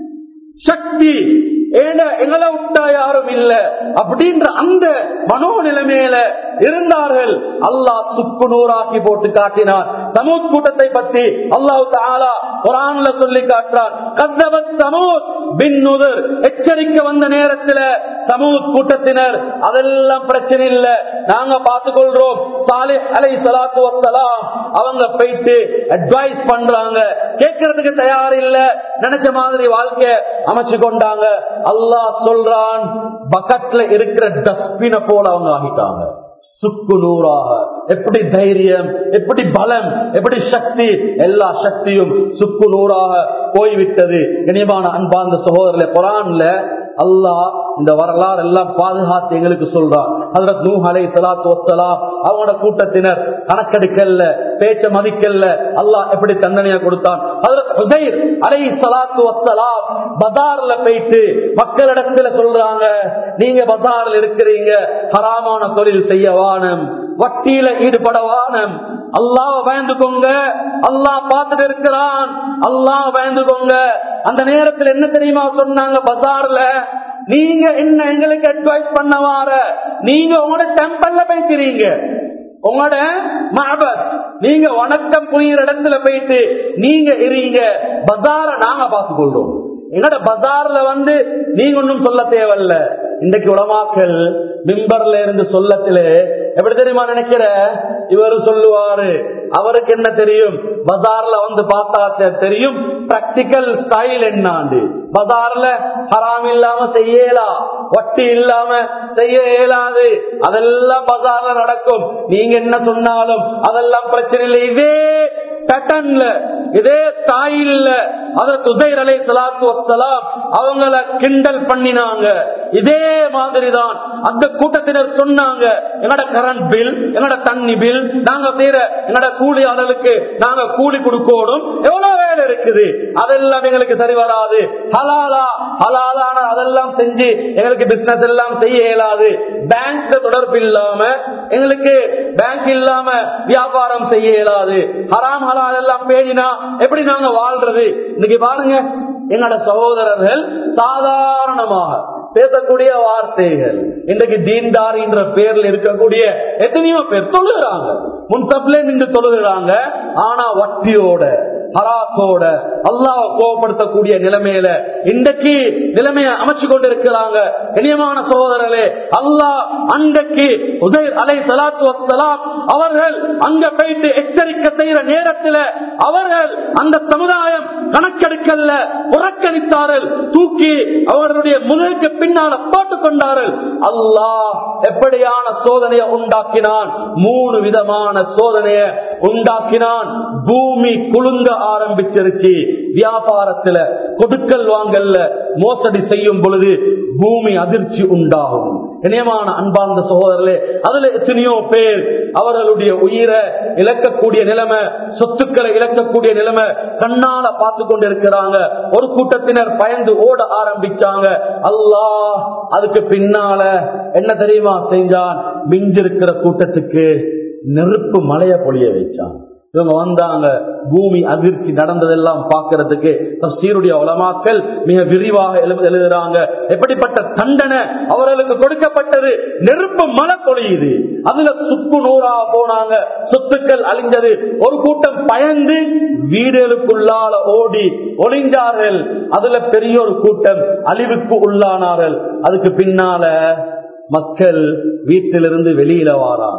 சக்தி ஏன எங்களை விட்டா யாரும் இல்ல அப்படின்ற அந்த மனோநிலைமையில இருந்தார்கள் அல்லாஹ் சுக்கு நூறாக்கி போட்டு காட்டினார் சமூத் கூட்டத்தை பற்றி அல்லாஹு தாலா குரான்ல சொல்லி காட்டுறான் கத்தவத் சமூத் பின் நுதர் எச்சரிக்கை வந்த நேரத்துல சமூத் கூட்டத்தினர் அதெல்லாம் பிரச்சனை இல்ல நாங்க பார்த்துக் கொள்றோம் சாலை அலை சலாத்து வசலாம் அவங்க போயிட்டு அட்வைஸ் பண்றாங்க கேட்கறதுக்கு தயார் இல்ல நினைச்ச மாதிரி வாழ்க்கை அமைச்சு கொண்டாங்க அல்லாஹ் சொல்றான் பக்கத்துல இருக்கிற டஸ்ட்பின போல அவங்க ஆகிட்டாங்க சுக்கு நூறாக எப்படி தைரியம் எப்படி பலம் எப்படி சக்தி எல்லா சக்தியும் சுக்கு நூறாக போய்விட்டது இனிமான அன்பார்ந்த சகோதரர்களே குரான்ல அல்லாஹ் இந்த வரலாறு எல்லாம் பாதுகாத்து எங்களுக்கு சொல்றான் ஹதரத் நூ அலை சலாத்து வசலாம் அவங்களோட கூட்டத்தினர் கணக்கெடுக்கல்ல பேச்ச மதிக்கல்ல அல்லாஹ் எப்படி தண்டனையா கொடுத்தான் ஹதரத் ஹுசைர் அலை சலாத்து வசலாம் பஜார்ல போயிட்டு மக்களிடத்துல சொல்றாங்க நீங்க பஜார்ல இருக்கிறீங்க ஹராமான தொழில் செய்ய வானம் வட்டியில ஈடுபட வானம் அல்லாஹ் பயந்துக்கோங்க அல்லாஹ் பார்த்துட்டு இருக்கிறான் அல்லாஹ் பயந்துக்கோங்க அந்த நேரத்தில் என்ன தெரியுமா சொன்னாங்க பஜார்ல நீங்க என்ன எங்களுக்கு அட்வைஸ் பண்ண வார நீங்க உங்களோட டெம்பிள்ல பேசுறீங்க உங்களோட மஹபத் நீங்க வணக்கம் புரியுற இடத்துல போயிட்டு நீங்க இருங்க பஜார நாங்க பார்த்துக் கொள்றோம் எங்கட பஜார்ல வந்து நீங்க ஒன்னும் சொல்ல தேவையில்ல இன்றைக்கு உலமாக்கள் மிம்பர்ல இருந்து சொல்லத்திலே எப்படி தெரியுமா நினைக்கிற இவரு சொல்லுவாரு அவருக்கு என்ன தெரியும் பஜார்ல வந்து பார்த்தா தெரியும் பிராக்டிக்கல் ஸ்டைல் என்னாண்டு பஜார்ல ஹராம் இல்லாம செய்யலா வட்டி இல்லாம செய்ய இயலாது அதெல்லாம் பஜார்ல நடக்கும் நீங்க என்ன சொன்னாலும் அதெல்லாம் பிரச்சனை இல்லை இதே பேட்டர்ன்ல இதே தாயில்ல அதற்கு உசைர் அலை சலாத்து வசலாம் அவங்கள கிண்டல் பண்ணினாங்க இதே மாதிரிதான் அந்த கூட்டத்தினர் சொன்னாங்க என்னோட கரண்ட் பில் என்னோட தண்ணி பில் நாங்க செய்யற என்னோட கூலி அளவுக்கு நாங்க கூலி கொடுக்கணும் எவ்வளவு வேலை இருக்குது அதெல்லாம் எங்களுக்கு சரி வராது ஹலாலா ஹலாலான அதெல்லாம் செஞ்சு எங்களுக்கு பிசினஸ் எல்லாம் செய்ய இயலாது பேங்க் தொடர்பு இல்லாம எங்களுக்கு பேங்க் இல்லாம வியாபாரம் செய்ய இயலாது ஹராம் ஹலால் எல்லாம் பேணினா எப்படி நாங்க வாழ்றது இன்னைக்கு பாருங்க எங்களோட சகோதரர்கள் சாதாரணமாக பேசக்கூடிய வார்த்தைகள் இன்றைக்கு தீன்தார் என்ற பேர்ல இருக்கக்கூடிய எத்தனையோ பேர் தொழுகிறாங்க முன்சப்ல நின்று தொழுகிறாங்க ஆனா வட்டியோட ஹராத்தோட அல்லாஹ் கோபப்படுத்தக்கூடிய நிலைமையில இன்றைக்கு நிலைமையை அமைச்சு கொண்டு இருக்கிறாங்க இனியமான சகோதரர்களே அல்லாஹ் அன்றைக்கு உதய் அலை சலாத்து வசலாம் அவர்கள் அங்க போயிட்டு எச்சரிக்கை செய்யற நேரத்தில் அவர்கள் அந்த சமுதாயம் கணக்கெடுக்கல்ல புறக்கணித்தார்கள் தூக்கி அவர்களுடைய முதலுக்கு பின்னால போட்டுக் கொண்டார்கள் அல்லாஹ் எப்படியான சோதனையை உண்டாக்கினான் மூணு விதமான சோதனையை உண்டாக்கினான் பூமி குலுங்க ஆரம்பிச்சிருச்சு வியாபாரத்துல கொடுக்கல் வாங்கல்ல மோசடி செய்யும் பொழுது பூமி அதிர்ச்சி உண்டாகும் இணையமான அன்பார்ந்த சகோதரர்களே அதுல எத்தனையோ பேர் அவர்களுடைய உயிரை இழக்கக்கூடிய நிலைமை சொத்துக்களை இழக்கக்கூடிய நிலைமை கண்ணால பார்த்து கொண்டு இருக்கிறாங்க ஒரு கூட்டத்தினர் பயந்து ஓட ஆரம்பிச்சாங்க அல்லாஹ் அதுக்கு பின்னால என்ன தெரியுமா செஞ்சான் மிஞ்சிருக்கிற கூட்டத்துக்கு நெருப்பு மலைய பொழிய வச்சான் இவங்க வந்தாங்க பூமி அதிர்ச்சி நடந்ததெல்லாம் பார்க்கறதுக்கு தப்சீருடைய உலமாக்கள் மிக விரிவாக எழு- எழுதுறாங்க எப்படிப்பட்ட தண்டனை அவர்களுக்கு கொடுக்கப்பட்டது நெருப்பு மழை பொழியுது அதுல சுக்கு நூறா போனாங்க சொத்துக்கள் அழிஞ்சது ஒரு கூட்டம் பயந்து வீடுகளுக்குள்ளால ஓடி ஒளிஞ்சார்கள் அதுல பெரிய ஒரு கூட்டம் அழிவுக்கு உள்ளானார்கள் அதுக்கு பின்னால மக்கள் வீட்டிலிருந்து வெளியில வாராங்க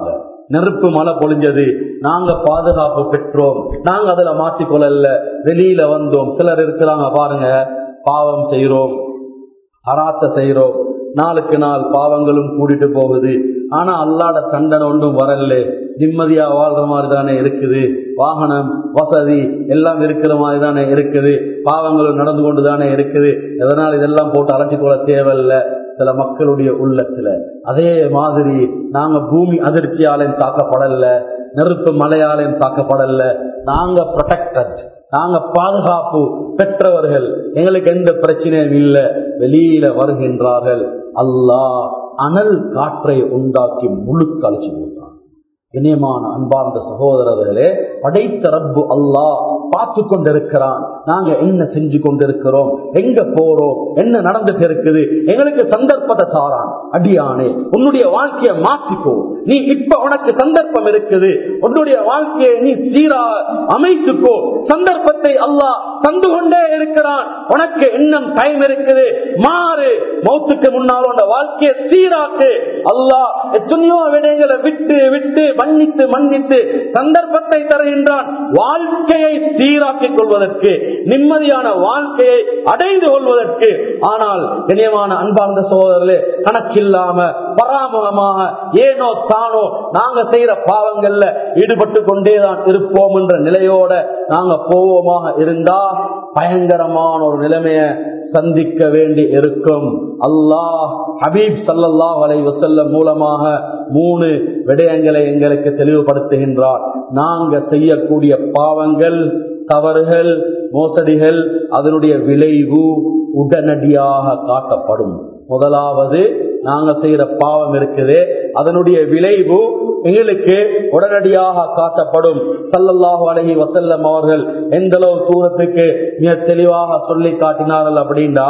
நெருப்பு மழை பொழிஞ்சது நாங்க பாதுகாப்பு பெற்றோம் நாங்க அதுல மாட்டிக்கொள்ளல வெளியில வந்தோம் சிலர் இருக்கிறாங்க பாருங்க பாவம் செய்யறோம் அராத்த செய்யறோம் நாளுக்கு நாள் பாவங்களும் கூட்டிட்டு போகுது ஆனா அல்லாட தண்டனை ஒன்றும் வரல நிம்மதியா வாழ்ற மாதிரி தானே இருக்குது வாகனம் வசதி எல்லாம் இருக்கிற மாதிரி தானே இருக்குது பாவங்களும் நடந்து கொண்டு தானே இருக்குது எதனால் இதெல்லாம் போட்டு அழைச்சி கொள்ள தேவையில்ல சில மக்களுடைய உள்ளத்துல அதே மாதிரி நாங்க பூமி அதிர்ச்சியாலையும் தாக்கப்படல நெருப்பு மலையாலையும் தாக்கப்படல நாங்க ப்ரொடெக்டட் நாங்க பாதுகாப்பு பெற்றவர்கள் எங்களுக்கு எந்த பிரச்சனையும் இல்லை வெளியில வருகின்றார்கள் அல்லாஹ் அனல் காற்றை உண்டாக்கி முழு கழிச்சு போட்டான் இனியமான அன்பார்ந்த சகோதரர்களே படைத்த ரப்பு அல்லாஹ் பார்த்து கொண்டிருக்கிறான் நாங்க என்ன செஞ்சு கொண்டிருக்கிறோம் எங்க போறோம் என்ன நடந்துட்டு இருக்குது எங்களுக்கு சந்தர்ப்பத்தை தாரான் அடியானே உன்னுடைய வாழ்க்கையை மாற்றிக்கோ நீ இப்ப உனக்கு சந்தர்ப்பம் இருக்குது உன்னுடைய வாழ்க்கையை நீ சீரா அமைத்துக்கோ சந்தர்ப்பத்தை அல்லாஹ் தந்து கொண்டே இருக்கிறான் உனக்கு இன்னும் டைம் இருக்குது மாறு மௌத்துக்கு முன்னால் உன் வாழ்க்கையை சீராக்கு அல்லாஹ் எத்தனையோ விடைகளை விட்டு விட்டு மன்னித்து மன்னித்து சந்தர்ப்பத்தை தருகின்றான் வாழ்க்கையை சீராக்கிக் கொள்வதற்கு நிம்மதியான வாழ்க்கையை அடைந்து கொள்வதற்கு ஆனால் இணையமான அன்பார்ந்த சோதரர்களே கணக்கில்லாம பராமுகமாக ஏனோ தானோ நாங்க செய்யற பாவங்கள்ல ஈடுபட்டு கொண்டேதான் இருப்போம் என்ற நிலையோட நாங்க போவோமாக இருந்தா பயங்கரமான ஒரு நிலைமைய சந்திக்க வேண்டி இருக்கும் அல்லாஹ் ஹபீப் சல்லல்லாஹ் அலை வசல்லம் மூலமாக மூணு விடயங்களை எங்களுக்கு தெளிவுபடுத்துகின்றார் நாங்க செய்யக்கூடிய பாவங்கள் தவறுகள் மோசடிகள் அதனுடைய விளைவு உடனடியாக காட்டப்படும் முதலாவது நாங்க செய்யற பாவம் இருக்குது அதனுடைய விளைவு எங்களுக்கு உடனடியாக காட்டப்படும் சல்லல்லாஹு அலஹி வசல்லம் அவர்கள் எந்த அளவு தூரத்துக்கு மிக தெளிவாக சொல்லி காட்டினார்கள் அப்படின்னா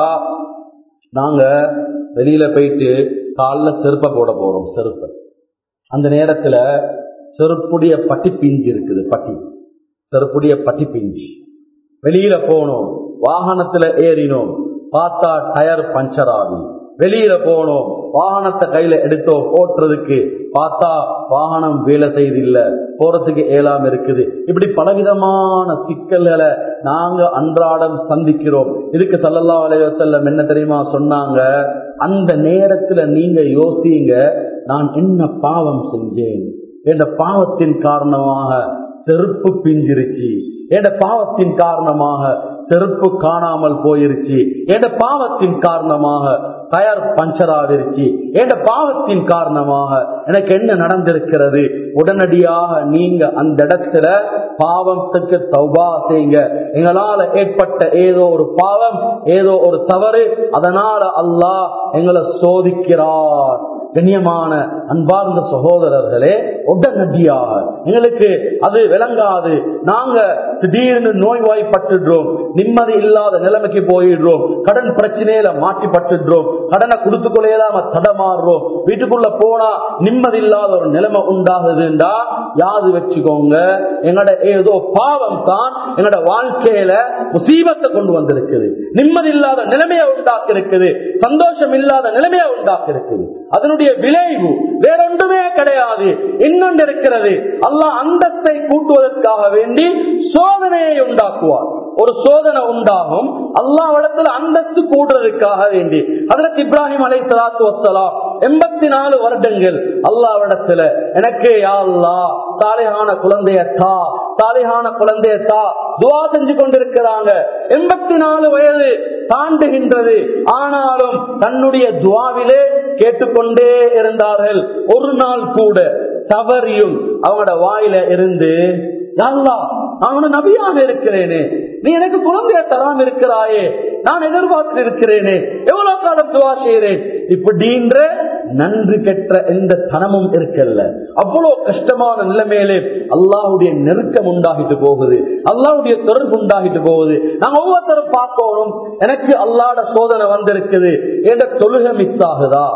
நாங்க வெளியில போயிட்டு காலில் செருப்பை போட போறோம் செருப்பை அந்த நேரத்துல செருப்புடைய பட்டி பிஞ்சு இருக்குது பட்டி செருப்புடைய பட்டி பிஞ்சு வெளியில போனோம் வாகனத்துல ஏறினோம் பார்த்தா டயர் பஞ்சர் ஆகி வெளியில போனோம் வாகனத்தை கையில எடுத்தோம் ஓட்டுறதுக்கு பார்த்தா வாகனம் வேலை செய்தில்ல போறதுக்கு ஏலாம் இருக்குது இப்படி பலவிதமான சிக்கல்களை நாங்க அன்றாடம் சந்திக்கிறோம் இதுக்கு சல்லல்லா அலைவசல்லம் என்ன தெரியுமா சொன்னாங்க அந்த நேரத்துல நீங்க யோசிங்க நான் என்ன பாவம் செஞ்சேன் என்ற பாவத்தின் காரணமாக செருப்பு பிஞ்சிருச்சு என்ற பாவத்தின் காரணமாக செருப்பு காணாமல் போயிருச்சு என்ற பாவத்தின் காரணமாக டயர் பஞ்சர் ஆகிருச்சு என்ற பாவத்தின் காரணமாக எனக்கு என்ன நடந்திருக்கிறது உடனடியாக நீங்க அந்த இடத்துல பாவத்துக்கு தௌபா செய்யுங்க எங்களால ஏற்பட்ட ஏதோ ஒரு பாவம் ஏதோ ஒரு தவறு அதனால அல்லாஹ் எங்களை சோதிக்கிறார் கண்ணியமான அன்பார்ந்த சகோதரர்களே உடனடியாக எங்களுக்கு அது விளங்காது நாங்க திடீர்னு நோய்வாய்ப்பட்டுடுறோம் நிம்மதி இல்லாத நிலைமைக்கு போயிடுறோம் கடன் பிரச்சனையில மாட்டிப்பட்டுடுறோம் கடனை கொடுத்து கொள்ளையிலாம தடமாறுறோம் வீட்டுக்குள்ள போனா நிம்மதி இல்லாத ஒரு நிலைமை உண்டாகுதுண்டா யாது வச்சுக்கோங்க எங்கட ஏதோ பாவம் தான் எங்கட வாழ்க்கையில முசீபத்தை கொண்டு வந்திருக்குது நிம்மதி இல்லாத நிலைமையை உண்டாக்கி இருக்குது சந்தோஷம் இல்லாத நிலைமையை உண்டாக்கி இருக்குது அதனுடைய விளைவு வேறொன்றுமே கிடையாது இன்னொன்று இருக்கிறது அல்லாஹ் அந்தத்தை கூட்டுவதற்காக வேண்டி சோதனையை உண்டாக்குவார் ஒரு சோதனை உண்டாகும் அல்லாவிடத்துல அந்தஸ்து கூடுறதுக்காக வேண்டி அதற்கு இப்ராஹிம் அலை சலாத்து வசலாம் எண்பத்தி நாலு வருடங்கள் அல்லாவிடத்துல எனக்கு யாழ்லா சாலையான குழந்தையத்தா சாலையான குழந்தையத்தா துவா செஞ்சு கொண்டிருக்கிறாங்க எண்பத்தி நாலு வயது தாண்டுகின்றது ஆனாலும் தன்னுடைய துவாவிலே கேட்டுக்கொண்டே இருந்தார்கள் ஒரு நாள் கூட தவறியும் அவங்களோட வாயில இருந்து நல்லா நான் நபியாக இருக்கிறேனே நீ எனக்கு குழந்தைய தராம இருக்கிறாயே நான் எதிர்பார்த்து இருக்கிறேனே எவ்வளவு காலம் துவா செய்கிறேன் இப்படின்ற நன்றி பெற்ற எந்த தனமும் இருக்கல்ல அவ்வளவு கஷ்டமான நிலைமையிலே அல்லாஹுடைய நெருக்கம் உண்டாகிட்டு போகுது அல்லாஹுடைய தொடர்பு உண்டாகிட்டு போகுது நாங்க ஒவ்வொருத்தரும் பார்க்கணும் எனக்கு அல்லாட சோதனை வந்திருக்குது என்ற தொழுகை மிஸ் ஆகுதா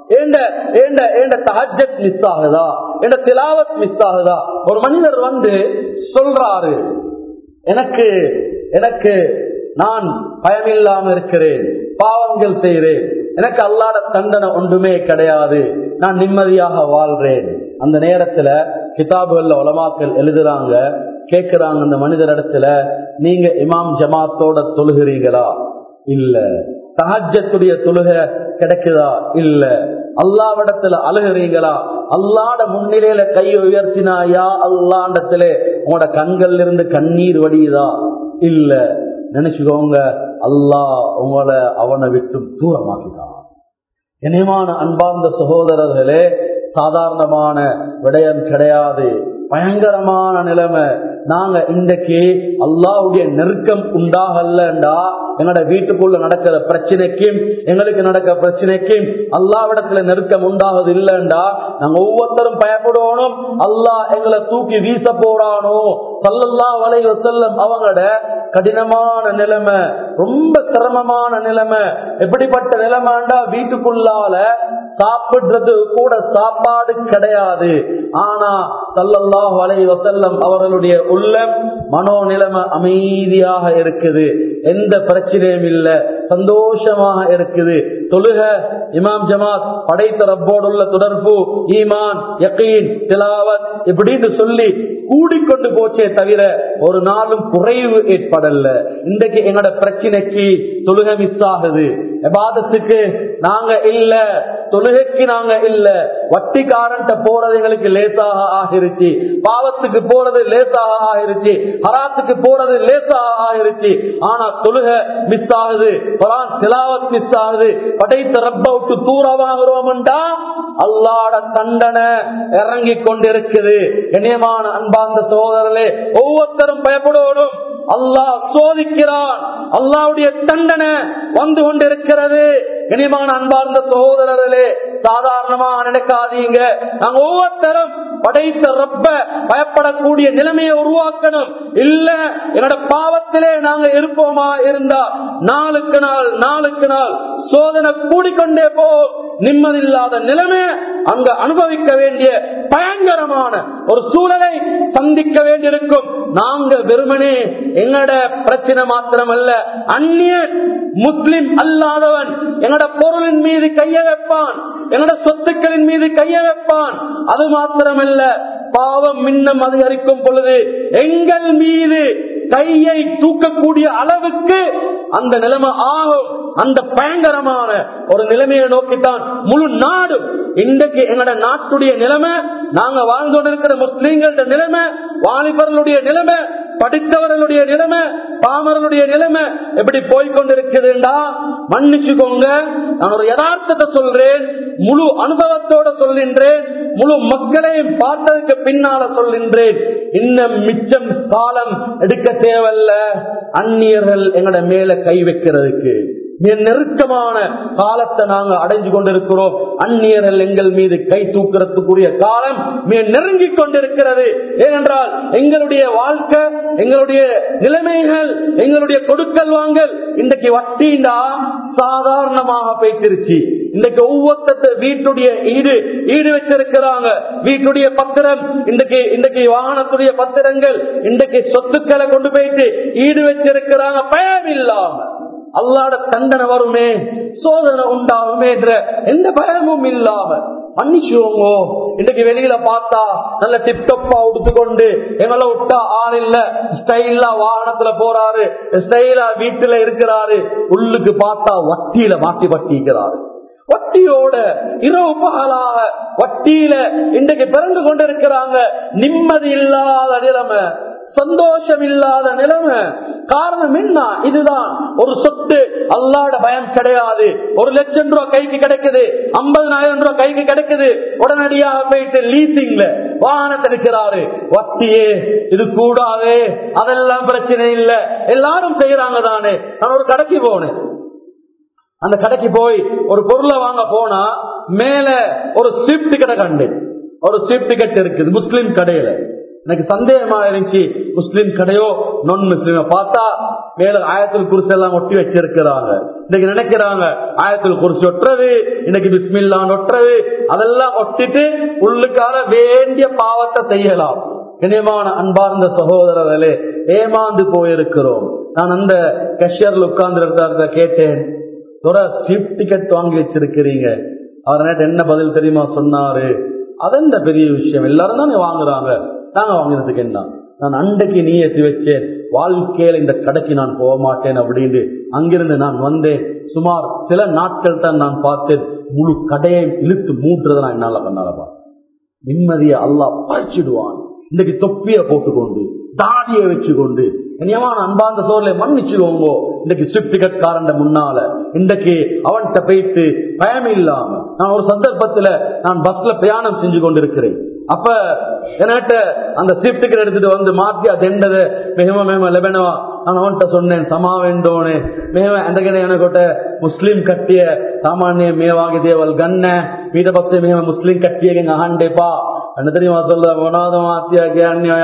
மிஸ் ஆகுதா என்ற திலாவத் மிஸ் ஆகுதா ஒரு மனிதர் வந்து சொல்றாரு எனக்கு எனக்கு நான் பயமில்லாம இருக்கிறேன் பாவங்கள் செய்கிறேன் எனக்கு அல்லாட தண்டனை ஒன்றுமே கிடையாது நான் நிம்மதியாக வாழ்றேன் அந்த நேரத்துல கிதாபுகள்ல உலமாக்கள் எழுதுறாங்க கேட்கிறாங்க அந்த மனிதர் இடத்துல நீங்க இமாம் ஜமாத்தோட தொழுகிறீங்களா இல்ல தஹஜத்துடைய தொழுகை கிடைக்குதா இல்ல அல்லாவிடத்துல அழுகிறீங்களா அல்லாட முன்னிலையில கையை உயர்த்தினாயா அல்லாண்டத்துல உங்களோட கண்கள்ல இருந்து கண்ணீர் வடியுதா இல்ல நினைச்சுக்கோங்க அல்லாஹ் உங்களை அவனை விட்டு தூரமாக்கிட்டான் இனிமான அன்பார்ந்த சகோதரர்களே சாதாரணமான விடயம் கிடையாது பயங்கரமான நிலைமை நாங்க இன்றைக்கு அல்லாவுடைய நெருக்கம் உண்டாகலண்டா எங்களோட வீட்டுக்குள்ள நடக்கிற பிரச்சனைக்கும் எங்களுக்கு நடக்கிற பிரச்சனைக்கும் அல்லாவிடத்துல நெருக்கம் உண்டாகுது இல்லைண்டா நாங்க ஒவ்வொருத்தரும் பயப்படணும் அல்லாஹ் எங்களை தூக்கி வீச போறானோ சல்லல்லா வலை செல்லம் அவங்களோட கடினமான நிலைமை ரொம்ப சிரமமான நிலைமை எப்படிப்பட்ட நிலைமைண்டா வீட்டுக்குள்ளால சாப்பிடுறது கூட சாப்பாடு கிடையாது ஆனா சல்லல்லாஹு அலைஹி வஸல்லம் அவர்களுடைய உள்ளம் மனோநிலைமை அமைதியாக இருக்குது எந்த பிரச்சனையும் இல்ல சந்தோஷமாக இருக்குது தொழுக இமாம் ஜமாத் படைத்த ரப்போடுள்ள தொடர்பு ஈமான் யக்கீன் திலாவத் இப்படின்னு சொல்லி கூடிக்கொண்டு போச்சே தவிர ஒரு நாளும் குறைவு ஏற்படல இன்றைக்கு எங்களோட பிரச்சனைக்கு தொழுகை மிஸ் ஆகுது எபாதத்துக்கு நாங்க இல்ல தொழுகைக்கு நாங்க இல்ல வட்டிக்காரன்ட்ட போறது எங்களுக்கு லேசாக ஆகிருச்சு பாவத்துக்கு போறது லேசாக ஆகிருச்சு ஹராத்துக்கு போறது லேசாக ஆகிருச்சு ஆனா தொழுகை மிஸ் ஆகுது குரான் திலாவத் மிஸ் ஆகுது படைத்த ரப்ப விட்டு தூரமாகிறோம்டா அல்லாட தண்டனை இறங்கி கொண்டிருக்குது இணையமான அன்பார்ந்த சோதரர்களே ஒவ்வொருத்தரும் பயப்படணும் அல்லாஹ் சோதிக்கிறான் அல்லாவுடைய தண்டனை வந்து கொண்டிருக்கிறது இனிமான அன்பார்ந்த சகோதரர்களே சாதாரணமா நினைக்காதீங்க நாங்க ஒவ்வொருத்தரும் படைத்த ரப்ப பயப்படக்கூடிய நிலைமையை உருவாக்கணும் இல்ல என்னோட பாவத்திலே நாங்க இருப்போமா இருந்தா நாளுக்கு நாள் நாளுக்கு நாள் சோதனை கூடிக்கொண்டே போ நிம்மதியில்லாத நிலைமை அங்க அனுபவிக்க வேண்டிய பயங்கரமான ஒரு சூழலை சந்திக்க வேண்டியிருக்கும் நாங்க வெறுமனே எங்கட பிரச்சனை மாத்திரமல்ல அந்நிய முஸ்லிம் அல்லாதவன் எங்கட பொருளின் மீது கைய வைப்பான் எங்கட சொத்துக்களின் மீது கைய வைப்பான் அது மாத்திரமல்ல பாவம் மின்னம் அதிகரிக்கும் பொழுது எங்கள் மீது கையை தூக்கக்கூடிய அளவுக்கு அந்த நிலைமை ஆகும் அந்த பயங்கரமான ஒரு நிலைமையை நோக்கித்தான் முழு நாடும் இன்றைக்கு எங்களோட நாட்டுடைய நிலைமை நாங்க வாழ்ந்து கொண்டிருக்கிற முஸ்லீம்கள நிலைமை வாலிபர்களுடைய நிலைமை படித்தவர்களுடைய நிலைமை பாமரனுடைய நிலைமை எப்படி போய்கொண்டிருக்குதுண்டா மன்னிச்சுக்கோங்க நான் ஒரு யதார்த்தத்தை சொல்றேன் முழு அனுபவத்தோட சொல்கின்றேன் முழு மக்களையும் பார்த்ததுக்கு பின்னால சொல்கின்றேன் இன்னும் மிச்சம் காலம் எடுக்க தேவையில்ல அந்நியர்கள் எங்களோட மேல கை வைக்கிறதுக்கு மிக நெருக்கமான காலத்தை நாங்க அடைஞ்சு கொண்டிருக்கிறோம் அந்நியர்கள் எங்கள் மீது கை தூக்கிறதுக்குரிய காலம் மிக நெருங்கி கொண்டிருக்கிறது ஏனென்றால் எங்களுடைய வாழ்க்கை எங்களுடைய நிலைமைகள் எங்களுடைய கொடுக்கல் வாங்கல் இன்றைக்கு வட்டிண்டா சாதாரணமாக போய்த்திருச்சு இன்றைக்கு ஒவ்வொருத்த வீட்டுடைய ஈடு ஈடு வச்சிருக்கிறாங்க வீட்டுடைய பத்திரம் இன்றைக்கு இன்றைக்கு வாகனத்துடைய பத்திரங்கள் இன்றைக்கு சொத்துக்களை கொண்டு போயிட்டு ஈடு வச்சிருக்கிறாங்க பயம் இல்லாம அல்லாட தண்டனை வருமே சோதனை உண்டாகுமே என்ற எந்த பயமும் இல்லாம மன்னிச்சுவோங்க இன்னைக்கு வெளியில பார்த்தா நல்ல டிப்டப்பா உடுத்துக்கொண்டு எங்களை விட்டா ஆள் இல்ல ஸ்டைலா வாகனத்துல போறாரு ஸ்டைலா வீட்டுல இருக்கிறாரு உள்ளுக்கு பார்த்தா வட்டியில மாட்டி வட்டிக்கிறாரு வட்டியோட இரவு பகலாக வட்டியில இன்றைக்கு பிறந்து கொண்டிருக்கிறாங்க நிம்மதி இல்லாத நிலைமை சந்தோஷம் இல்லாத நிலைமை காரணம் என்ன இதுதான் ஒரு சொத்து அல்லாட பயம் கிடையாது ஒரு லட்சம் ரூபாய் கைக்கு கிடைக்குது ஐம்பதனாயிரம் ரூபாய் கைக்கு கிடைக்குது உடனடியாக போயிட்டு லீசிங்ல வாகனத்தை எடுக்கிறாரு வட்டியே இது கூடாது அதெல்லாம் பிரச்சனை இல்ல எல்லாரும் செய்யறாங்க தானே நான் ஒரு கடைக்கு போனேன் அந்த கடைக்கு போய் ஒரு பொருளை வாங்க போனா மேல ஒரு ஸ்விஃப்ட் கடை கண்டு ஒரு ஸ்விஃப்ட் டிக்கெட் இருக்குது முஸ்லீம் கடையில எனக்கு சந்தேகமா இருந்துச்சு முஸ்லீம் கடையோ நான் முஸ்லீம பார்த்தா மேல ஆயத்தில் குறிச்சு எல்லாம் ஒட்டி வச்சிருக்கிறாங்க இன்னைக்கு நினைக்கிறாங்க ஆயத்தில் குறிச்சு ஒட்டுறது இன்னைக்கு பிஸ்மில்லான் ஒட்டுறது அதெல்லாம் ஒட்டிட்டு உள்ளுக்கால வேண்டிய பாவத்தை செய்யலாம் இனியமான அன்பார்ந்த சகோதரர்களே ஏமாந்து போயிருக்கிறோம் நான் அந்த கஷியர்ல உட்கார்ந்து கேட்டேன் துறை சீப் டிக்கெட் வாங்கி வச்சிருக்கிறீங்க அவர் நேற்று என்ன பதில் தெரியுமா சொன்னாரு அதென்ன பெரிய விஷயம் எல்லாரும் தானே வாங்குறாங்க நாங்க வாங்கினதுக்கு என்ன நான் அண்டைக்கு நீயத்து வச்சேன் வாழ்க்கையில இந்த கடைக்கு நான் போக மாட்டேன் அப்படின்னு அங்கிருந்து நான் வந்தேன் சுமார் சில நாட்கள் தான் நான் பார்த்தேன் முழு கடையை இழுத்து மூட்டுறதை நான் என்னால கண்ணால பார்த்தேன் நிம்மதியை அல்லாஹ் பறிச்சிடுவான் இன்னைக்கு தொப்பிய போட்டுக்கொண்டு தாடியை வச்சுக்கொண்டு இனியமான அன்பாந்த சோர்ல மன்னிச்சுக்கோங்க இன்னைக்கு ஸ்விஃப்ட் டிக்கெட் காரண்ட முன்னால இன்றைக்கு அவன்கிட்ட போயிட்டு பயம் இல்லாம நான் ஒரு சந்தர்ப்பத்துல நான் பஸ்ல பிரயாணம் செஞ்சு கொண்டிருக்கிறேன் அப்ப என்கிட்ட அந்த ஸ்விஃப்ட் டிக்கெட் எடுத்துட்டு வந்து மாத்தி அது என்னது மேம மேம லெபனவா நான் அவன்கிட்ட சொன்னேன் சமா வேண்டோனே மேம ಎಂದಗಡೆ ಏನಗೊಟ್ಟೆ ಮುಸ್ಲಿಂ ಕಟ್ಟಿಯ ಸಾಮಾನ್ಯ ಮೇವಾಗಿದೆಯವಲ್ ಗನ್ನ ಮೀಟ ಪತ್ತೆ ಮೇಮ ಮುಸ್ಲಿಂ ಕಟ್ಟಿಯಗೆ ಅಹಂಡೆಪಾ ಅಣ್ಣ தெரியுமா சொல்ல ஒனாத மாத்தியாಗೆ ಅನ್ಯಯ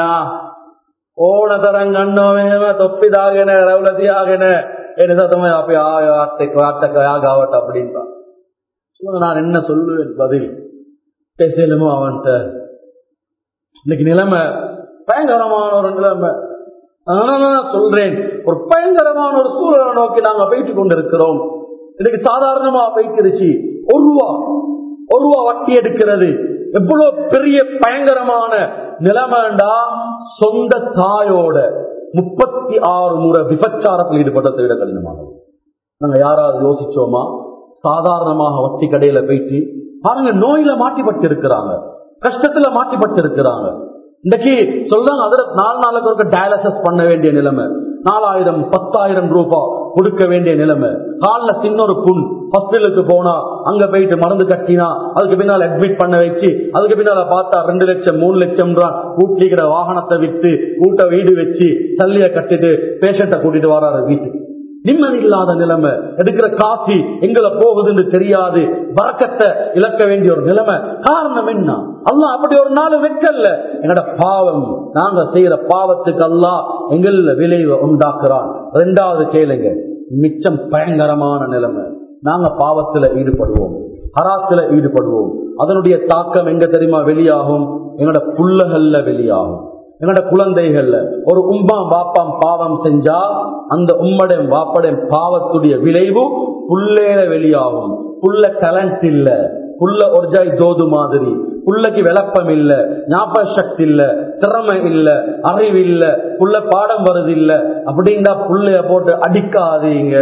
ඕන තරම් ගන්නව මෙහෙම තොප්පි දාගෙන රැවුල තියාගෙන ඒ නිසා තමයි අපි ආයත් එක්ක වාට්ටක යාගාවට அப்படின்பா சொல்லுங்க நான் என்ன சொல்லுவேன் பதில் பேசலுமோ அவன்கிட்ட இன்னைக்கு நிலைமை பயங்கரமான ஒரு நிலைமை அதனால நான் சொல்றேன் ஒரு பயங்கரமான ஒரு சூழலை நோக்கி நாங்க போயிட்டு கொண்டிருக்கிறோம் இன்னைக்கு சாதாரணமா போய்க்கிருச்சு ஒரு ரூபா ஒரு ரூபா வட்டி எடுக்கிறது எவ்வளவு பெரிய பயங்கரமான நிலைமைண்டா சொந்த தாயோட முப்பத்தி ஆறு முறை விபச்சாரத்தில் ஈடுபட்டதை விட கடினமானது நாங்க யாராவது யோசிச்சோமா சாதாரணமாக வட்டி கடையில போயிட்டு பாருங்க நோயில மாட்டிப்பட்டு இருக்கிறாங்க கஷ்டத்துல மாட்டிப்பட்டு இருக்கிறாங்க இன்னைக்கு சொல்றாங்க அதுல நாலு நாளுக்கு ஒருக்க டயாலிசிஸ் பண்ண வேண்டிய நிலைமை நாலாயிரம் பத்தாயிரம் ரூபாய் கொடுக்க வேண்டிய நிலைமை கால்ல சின்ன ஒரு புண் ஹாஸ்பிட்டலுக்கு போனா அங்க போயிட்டு மருந்து கட்டினா அதுக்கு பின்னால அட்மிட் பண்ண வச்சு அதுக்கு பின்னால பார்த்தா ரெண்டு லட்சம் மூணு லட்சம் வீட்டுக்கிற வாகனத்தை வித்து வீட்டை வீடு வச்சு சல்லிய கட்டிட்டு பேஷண்ட்டை கூட்டிட்டு வராரு வீட்டுக்கு நிம்மதி இல்லாத நிலைமை எடுக்கிற காசி எங்களை போகுதுன்னு தெரியாது வரக்கத்தை இழக்க வேண்டிய ஒரு நிலைமை காரணம் என்ன அல்லாஹ் அப்படி ஒரு நாள் வைக்கல எங்கட பாவம் நாங்க செய்யற பாவத்துக்கு அல்லாஹ் எங்கள விளைவை உண்டாக்குறான் ரெண்டாவது கேளுங்க மிச்சம் பயங்கரமான நிலைமை நாங்க பாவத்துல ஈடுபடுவோம் ஹராத்துல ஈடுபடுவோம் அதனுடைய தாக்கம் எங்க தெரியுமா வெளியாகும் எங்கட புள்ளகல்ல வெளியாகும் எங்கட குழந்தைகள்ல ஒரு உம்பாம் பாப்பாம் பாவம் செஞ்சா அந்த உம்மடையும் பாப்படையும் பாவத்துடைய விளைவு புள்ளேல வெளியாகும் புள்ள டேலண்ட் இல்ல புள்ள ஒர்ஜாய் தோது மாதிரி புள்ளைக்கு விளப்பம் இல்ல ஞாபக சக்தி இல்ல திறமை இல்ல அறிவு இல்ல புள்ள பாடம் வருது இல்ல அப்படின்னா புள்ளைய போட்டு அடிக்காதீங்க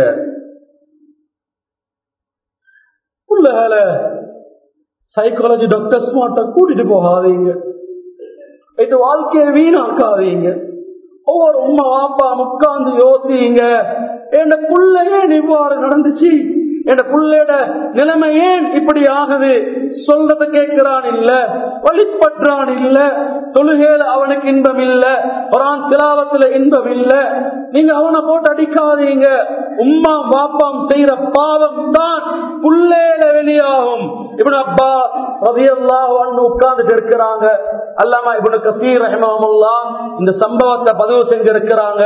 புள்ளகளை சைக்காலஜி டாக்டர்ஸ் மாட்ட கூட்டிட்டு போகாதீங்க இது வாழ்க்கையை வீணாக்காதீங்க ஒவ்வொரு உண்மை வாப்பா உட்கார்ந்து யோசிங்க என் புள்ள ஏன் இவ்வாறு நடந்துச்சு என் புள்ளையோட நிலைமை ஏன் இப்படி ஆகுது சொல்றத கேட்கிறான் இல்ல வழிபற்றான் இல்ல தொழுகையில அவனுக்கு இன்பம் இல்ல குரான் திலாவத்துல இன்பம் இல்ல நீங்க அவனை போட்டு அடிக்காதீங்க உம்மா வாப்பாம் செய்யற பாவம் தான் புள்ளேல வெளியாகும் இப்படி அப்பா ரதியல்லாஹு உட்கார்ந்துட்டு இருக்கிறாங்க அல்லாமா இவனு கசீர் ரஹிமஹமுல்லா இந்த சம்பவத்தை பதிவு செஞ்சிருக்கிறாங்க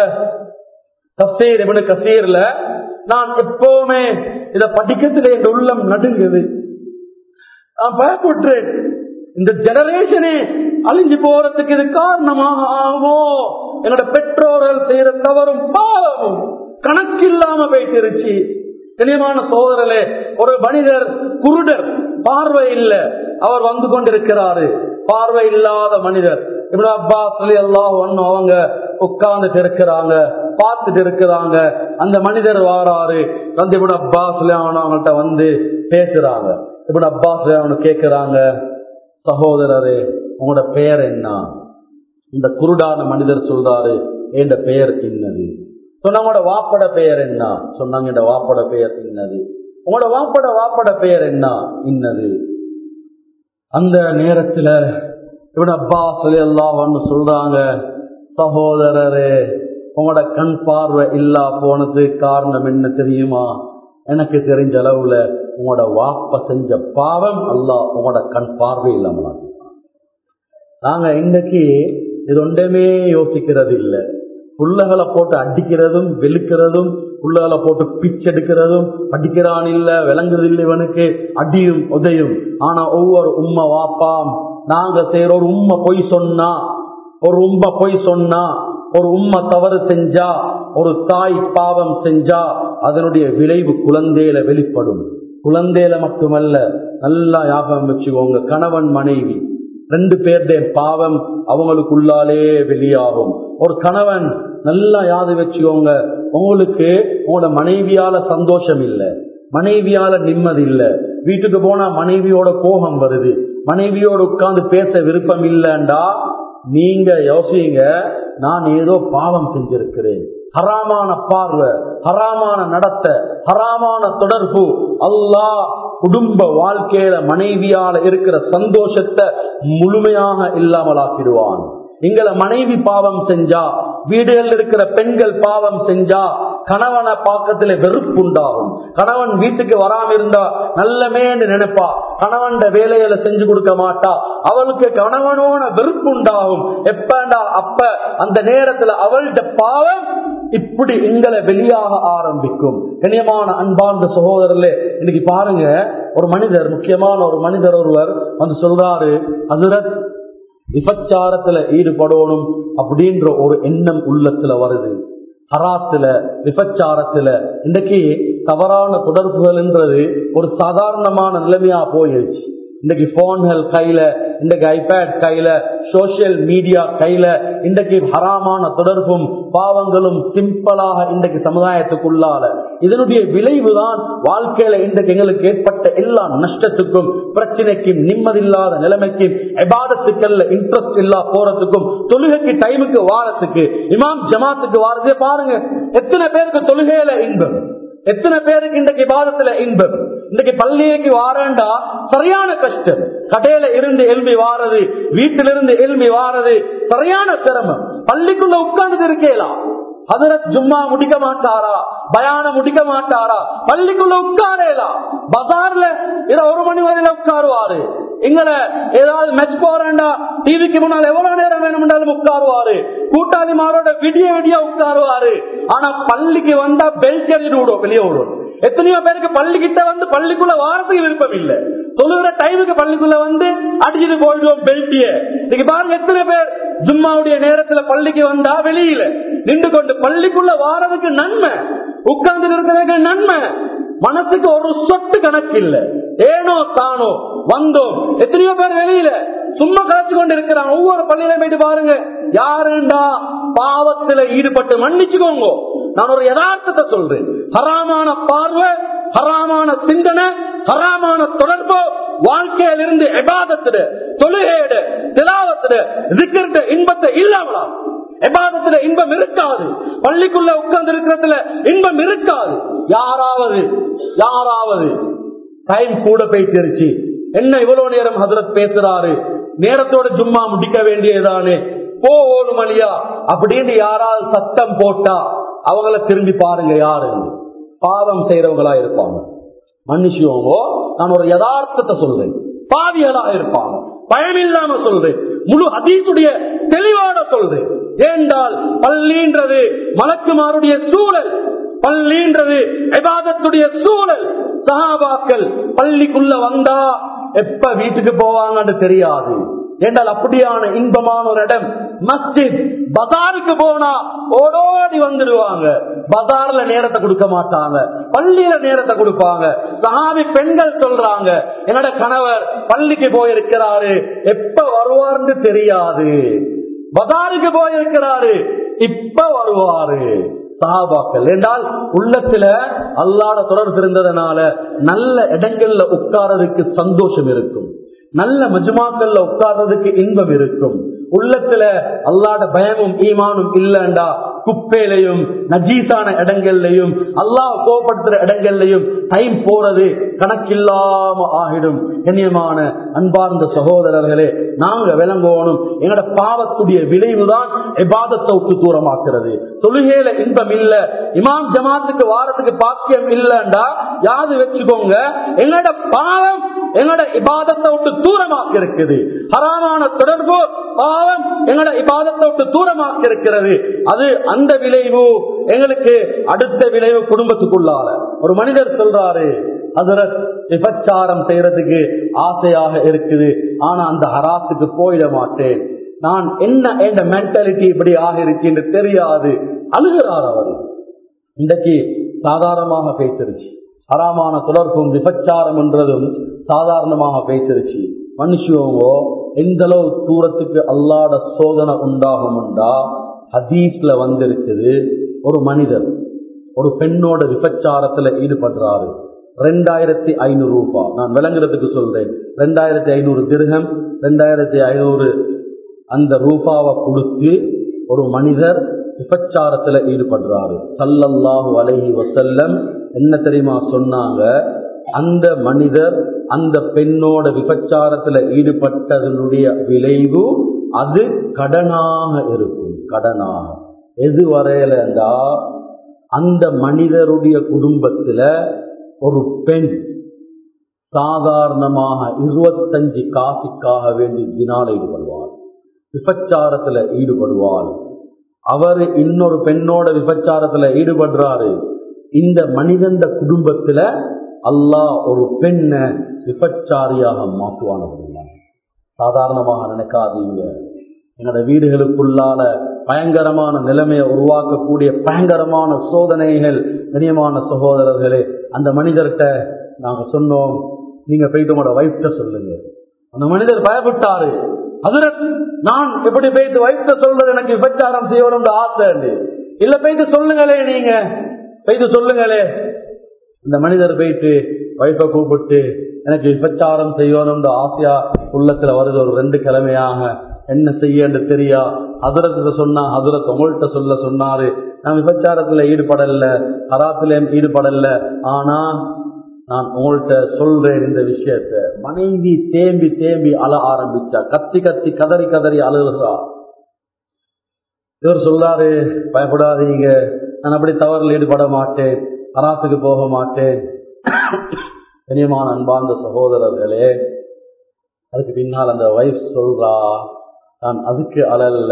கசீர் இவனு கசீர்ல நான் எப்பவுமே இத படிக்கத்துல என் உள்ளம் நடுங்குது நான் பயப்பட்டேன் இந்த ஜெனரேஷனே அழிஞ்சு போறதுக்கு இது காரணமாக ஆகுமோ என்னோட பெற்றோர்கள் செய்யற தவறும் பாவமும் கணக்கில்லாம போயிட்டு கனியமான சோதரலே ஒரு மனிதர் குருடர் பார்வை இல்ல அவர் வந்து கொண்டிருக்கிறாரு பார்வை இல்லாத மனிதர் இப்படி அப்பா சொல்லி எல்லாம் ஒன்னும் அவங்க உட்கார்ந்துட்டு இருக்கிறாங்க பார்த்துட்டு இருக்கிறாங்க அந்த மனிதர் வாராரு வந்து இப்படி அப்பா சொல்லி அவங்கள்ட்ட வந்து பேசுறாங்க இப்படி அப்பா சொல்லி அவனு கேட்கிறாங்க சகோதரரே உங்களோட பெயர் என்ன இந்த குருடான மனிதர் சொல்றாரு என் பெயர் இன்னது சொன்னாங்களோட வாப்பட பெயர் என்ன சொன்னாங்க இந்த வாப்பட பெயர் இன்னது உங்களோட வாப்பட வாப்பட பெயர் என்ன இன்னது அந்த நேரத்துல இவன் அப்பா சொல்லி எல்லாம் சொல்றாங்க சகோதரரே உங்களோட கண் பார்வை இல்லா போனது காரணம் என்ன தெரியுமா எனக்கு தெரிஞ்ச அளவுல உங்களோட வாப்ப செஞ்ச பாவம் அல்லா உங்களோட கண் பார்வை இல்லாம நாங்க இன்னைக்கு இது ஒன்றுமே யோசிக்கிறது இல்லை புள்ளகளை போட்டு அடிக்கிறதும் வெளுக்கிறதும் புள்ளகளை போட்டு பிச்செடுக்கிறதும் படிக்கிறான் இல்ல விளங்குறது இல்லை இவனுக்கு அடியும் உதையும் ஆனா ஒவ்வொரு உண்மை வாப்பாம் நாங்க செய்யற ஒரு உண்மை பொய் சொன்னா ஒரு உண்மை பொய் சொன்னா ஒரு உண்மை தவறு செஞ்சா ஒரு தாய் பாவம் செஞ்சா அதனுடைய விளைவு குழந்தையில வெளிப்படும் குழந்தையில மட்டுமல்ல நல்லா ஞாபகம் வச்சுக்கோங்க கணவன் மனைவி ரெண்டு பேருடைய பாவம் அவங்களுக்குள்ளாலே வெளியாகும் ஒரு கணவன் நல்லா யாது வச்சுக்கோங்க உங்களுக்கு உங்களோட மனைவியால சந்தோஷம் இல்லை மனைவியால நிம்மதி இல்லை வீட்டுக்கு போனா மனைவியோட கோபம் வருது மனைவியோட உட்கார்ந்து பேச விருப்பம் இல்லைண்டா நீங்க யோசிங்க நான் ஏதோ பாவம் செஞ்சிருக்கிறேன் ஹராமான பார்வை ஹராமான நடத்த ஹராமான தொடர்பு அல்லாஹ் குடும்ப வாழ்க்கையில மனைவியால இருக்கிற சந்தோஷத்தை முழுமையாக இல்லாமலாக்கிடுவான் எங்களை மனைவி பாவம் செஞ்சா வீடுகளில் இருக்கிற பெண்கள் பாவம் செஞ்சா கணவனை பாக்கத்துல வெறுப்பு உண்டாகும் கணவன் வீட்டுக்கு வராம இருந்தா நல்லமேன்னு நினைப்பா கணவன் வேலைகளை செஞ்சு கொடுக்க மாட்டா அவளுக்கு கணவனோட வெறுப்பு உண்டாகும் எப்பண்டா அப்ப அந்த நேரத்துல அவள்கிட்ட பாவம் இப்படி எங்களை வெளியாக ஆரம்பிக்கும் கண்ணியமான அன்பார்ந்த சகோதரர்களே இன்னைக்கு பாருங்க ஒரு மனிதர் முக்கியமான ஒரு மனிதர் ஒருவர் வந்து சொல்றாரு ஹசரத் விபச்சாரத்துல ஈடுபடணும் அப்படின்ற ஒரு எண்ணம் உள்ளத்துல வருது ஹராத்துல விபச்சாரத்துல இன்னைக்கு தவறான தொடர்புகள்ன்றது ஒரு சாதாரணமான நிலைமையா போயிருச்சு இன்னைக்கு போன்கள் கையில இன்றைக்கு ஐபேட் கையில சோசியல் மீடியா கையில இன்றைக்கு ஹராமான தொடர்பும் பாவங்களும் சிம்பிளாக இன்றைக்கு சமுதாயத்துக்குள்ளால இதனுடைய விளைவுதான் வாழ்க்கையில இன்றைக்கு எங்களுக்கு ஏற்பட்ட எல்லா நஷ்டத்துக்கும் பிரச்சனைக்கும் நிம்மதியில்லாத நிலைமைக்கும் எபாதத்துக்கள்ல இன்ட்ரெஸ்ட் இல்லா போறதுக்கும் தொழுகைக்கு டைமுக்கு வாரத்துக்கு இமாம் ஜமாத்துக்கு வாரதே பாருங்க எத்தனை பேருக்கு தொழுகையில இன்பம் எத்தனை பேருக்கு இன்றைக்கு பாதத்துல இன்பம் இன்றைக்கு பள்ளிக்கு வாரண்டா சரியான கஷ்டம் கடையில இருந்து எல்மி வாரது வீட்டிலிருந்து எல்மி வாரது சரியான சிரமம் பள்ளிக்குள்ள உட்கார்ந்து இருக்கலாம் ஹதரத் ஜும்மா முடிக்க மாட்டாரா பயான முடிக்க மாட்டாரா பள்ளிக்குள்ள உட்காரலாம் பஜார்ல இத ஒரு மணி வரையில உட்காருவாரு எங்களை ஏதாவது மெச் போறேன்டா டிவிக்கு முன்னால் எவ்வளவு நேரம் வேணும்னாலும் உட்காருவாரு கூட்டாளிமாரோட விடிய விடிய உட்காருவாரு ஆனா பள்ளிக்கு வந்தா பெல்ட் எறிட்டு விடும் வெளியே விடும் எத்தனையோ பேருக்கு பள்ளிக்கிட்ட வந்து பள்ளிக்குள்ள வாரத்துக்கு விருப்பம் இல்ல தொழுகிற டைமுக்கு பள்ளிக்குள்ள வந்து அடிச்சுட்டு போயிடுவோம் பெல்ட்டிய இன்னைக்கு பாருங்க எத்தனை பேர் ஜும்மாவுடைய நேரத்துல பள்ளிக்கு வந்தா வெளியில நின்று கொண்டு பள்ளிக்குள்ள வாரதுக்கு நன்மை உட்கார்ந்து இருக்கிறதுக்கு நன்மை மனசுக்கு ஒரு சொட்டு கணக்கு இல்ல ஏனோ தானோ வந்தோம் எத்தனையோ பேர் வெளியில சும்மா கலைச்சு கொண்டு இருக்கிறாங்க ஒவ்வொரு பள்ளியில போயிட்டு பாருங்க யாருண்டா பாவத்துல ஈடுபட்டு மன்னிச்சுக்கோங்க நான் ஒரு யதார்த்தத்தை சொல்றேன் ஹராமான பார்வை ஹராமான சிந்தனை ஹராமான தொடர்பு வாழ்க்கையிலிருந்து எபாதத்திட தொழுகையிட திலாவத்திட இருக்கிற இன்பத்தை இல்லாமலா எபாதத்துல இன்பம் இருக்காது பள்ளிக்குள்ள உட்கார்ந்து இருக்கிறதுல இன்பம் இருக்காது யாராவது யாராவது டைம் கூட போயிட்டு என்ன இவ்வளவு நேரம் ஹசரத் பேசுறாரு நேரத்தோட சும்மா முடிக்க வேண்டியதானே போ ஓடுமலியா அப்படின்னு யாராவது சத்தம் போட்டா அவங்கள திரும்பி பாருங்க யாரு பாவம் செய்யறவங்களா இருப்பாங்க மன்னிச்சுவோங்க நான் ஒரு யதார்த்தத்தை சொல்றேன் பாவிகளா இருப்பாங்க பயமில்லாம சொல்றேன் முழு அதீசுடைய தெளிவான சொல்றேன் ஏண்டால் பள்ளின்றது மலக்குமாருடைய சூழல் பள்ளின்றது எபாதத்துடைய சூழல் சகாபாக்கள் பள்ளிக்குள்ள வந்தா எப்ப வீட்டுக்கு போவாங்கன்னு தெரியாது என்றால் அப்படியான இன்பமான ஒரு இடம் மஸ்ஜித் பஜாருக்கு போனா ஓடோடி வந்துடுவாங்க பஜார்ல நேரத்தை கொடுக்க மாட்டாங்க பள்ளியில நேரத்தை கொடுப்பாங்க சஹாபி பெண்கள் சொல்றாங்க என்னோட கணவர் பள்ளிக்கு போயிருக்கிறாரு எப்ப வருவார்னு தெரியாது பஜாருக்கு போயிருக்கிறாரு இப்ப வருவாரு சஹாபாக்கள் என்றால் உள்ளத்துல அல்லாட தொடர்பு இருந்ததுனால நல்ல இடங்கள்ல உட்காரதுக்கு சந்தோஷம் இருக்கும் நல்ல மஜ்மாக்கள்ல உட்கார்றதுக்கு இன்பம் இருக்கும் உள்ளத்துல அல்லாட பயமும் ஈமானும் இல்லண்டா குப்பையிலையும் நஜீசான இடங்கள்லையும் அல்லாஹ் கோபப்படுத்துற இடங்கள்லையும் டைம் போறது கணக்கில்லாம ஆகிடும் கண்ணியமான அன்பார்ந்த சகோதரர்களே நாங்க விளங்கணும் எங்கட பாவத்துடைய விளைவுதான் எபாதத்தை விட்டு தூரமாக்குறது தொழுகையில இன்பம் இல்ல இமாம் ஜமாத்துக்கு வாரத்துக்கு பாக்கியம் இல்லண்டா யாது வச்சுக்கோங்க எங்கட பாவம் எங்கட இபாதத்தை விட்டு தூரமாக்க இருக்குது ஹராமான தொடர்பு பாவம் எங்கட இபாதத்தை விட்டு தூரமாக்க இருக்கிறது அது அந்த விளைவு எங்களுக்கு அடுத்த விளைவு குடும்பத்துக்குள்ளால ஒரு மனிதர் சொல்றாரு அதரத் விபச்சாரம் செய்யறதுக்கு ஆசையாக இருக்குது ஆனா அந்த ஹராத்துக்கு போயிட மாட்டேன் நான் என்ன என்ற மென்டாலிட்டி இப்படி ஆகிருச்சு என்று தெரியாது அழுகிறார் அவர் இன்றைக்கு சாதாரணமாக பேசிருச்சு ஹராமான தொடர்பும் விபச்சாரம் என்றதும் சாதாரணமாக பேசிருச்சு மனுஷங்க எந்த அளவு தூரத்துக்கு அல்லாட சோதனை உண்டாகும்டா ஹதீஸ்ல வந்திருக்குது ஒரு மனிதர் ஒரு பெண்ணோட விபச்சாரத்துல ஈடுபடுறாரு ரெண்டாயிரத்தி ஐநூறு ரூபாய் நான் விளங்குறதுக்கு சொல்றேன் ரெண்டாயிரத்தி ஐநூறு திருகம் ரெண்டாயிரத்தி ஐநூறு அந்த ரூபாவை கொடுத்து ஒரு மனிதர் விபச்சாரத்துல ஈடுபடுறாரு சல்லல்லாஹு அலைஹி வசல்லம் என்ன தெரியுமா சொன்னாங்க அந்த மனிதர் அந்த பெண்ணோட விபச்சாரத்துல ஈடுபட்டதனுடைய விளைவு அது கடனாக இருக்கும் கடனாக எது வரையிலண்டா அந்த மனிதருடைய குடும்பத்துல ஒரு பெண் சாதாரணமாக இருபத்தஞ்சு காசிக்காக வேண்டி தினால ஈடுபடுவார் விபச்சாரத்துல ஈடுபடுவார் அவர் இன்னொரு பெண்ணோட விபச்சாரத்துல ஈடுபடுறாரு இந்த மனிதன் குடும்பத்துல அல்லாஹ் ஒரு பெண்ணை விபச்சாரியாக மாற்றுவான சாதாரணமாக நினைக்காதீங்க எங்களோட வீடுகளுக்குள்ளால பயங்கரமான நிலைமையை உருவாக்கக்கூடிய பயங்கரமான சோதனைகள் கனியமான சகோதரர்களே அந்த மனிதர்கிட்ட நாங்க சொன்னோம் நீங்க போயிட்டு உங்களோட வைஃப்ட சொல்லுங்க அந்த மனிதர் பயப்பட்டாரு அதுல நான் எப்படி போயிட்டு வைஃப்ட சொல்றது எனக்கு விபச்சாரம் செய்யணும்னு ஆசை இல்ல போயிட்டு சொல்லுங்களே நீங்க போயிட்டு சொல்லுங்களே இந்த மனிதர் போயிட்டு வைஃபை கூப்பிட்டு எனக்கு விபச்சாரம் செய்யணும்னு ஆசையா உள்ளத்துல வருது ஒரு ரெண்டு கிழமையாக என்ன செய்யன்னு தெரியா அதுரத்துல சொன்னா அதுரத் உங்கள்கிட்ட சொல்ல சொன்னாரு நான் விபச்சாரத்துல ஈடுபடல ஹராத்திலையும் ஈடுபடல ஆனா நான் உங்கள்கிட்ட சொல்றேன் இந்த விஷயத்த மனைவி தேம்பி தேம்பி அழ ஆரம்பிச்சா கத்தி கத்தி கதறி கதறி அழுகிறா இவர் சொல்றாரு பயப்படாதீங்க நான் அப்படி தவறில் ஈடுபட மாட்டேன் ஹராத்துக்கு போக மாட்டேன் கனியமான அன்பார்ந்த சகோதரர்களே அதுக்கு பின்னால் அந்த வைஃப் சொல்றா நான் அதுக்கு அழல்ல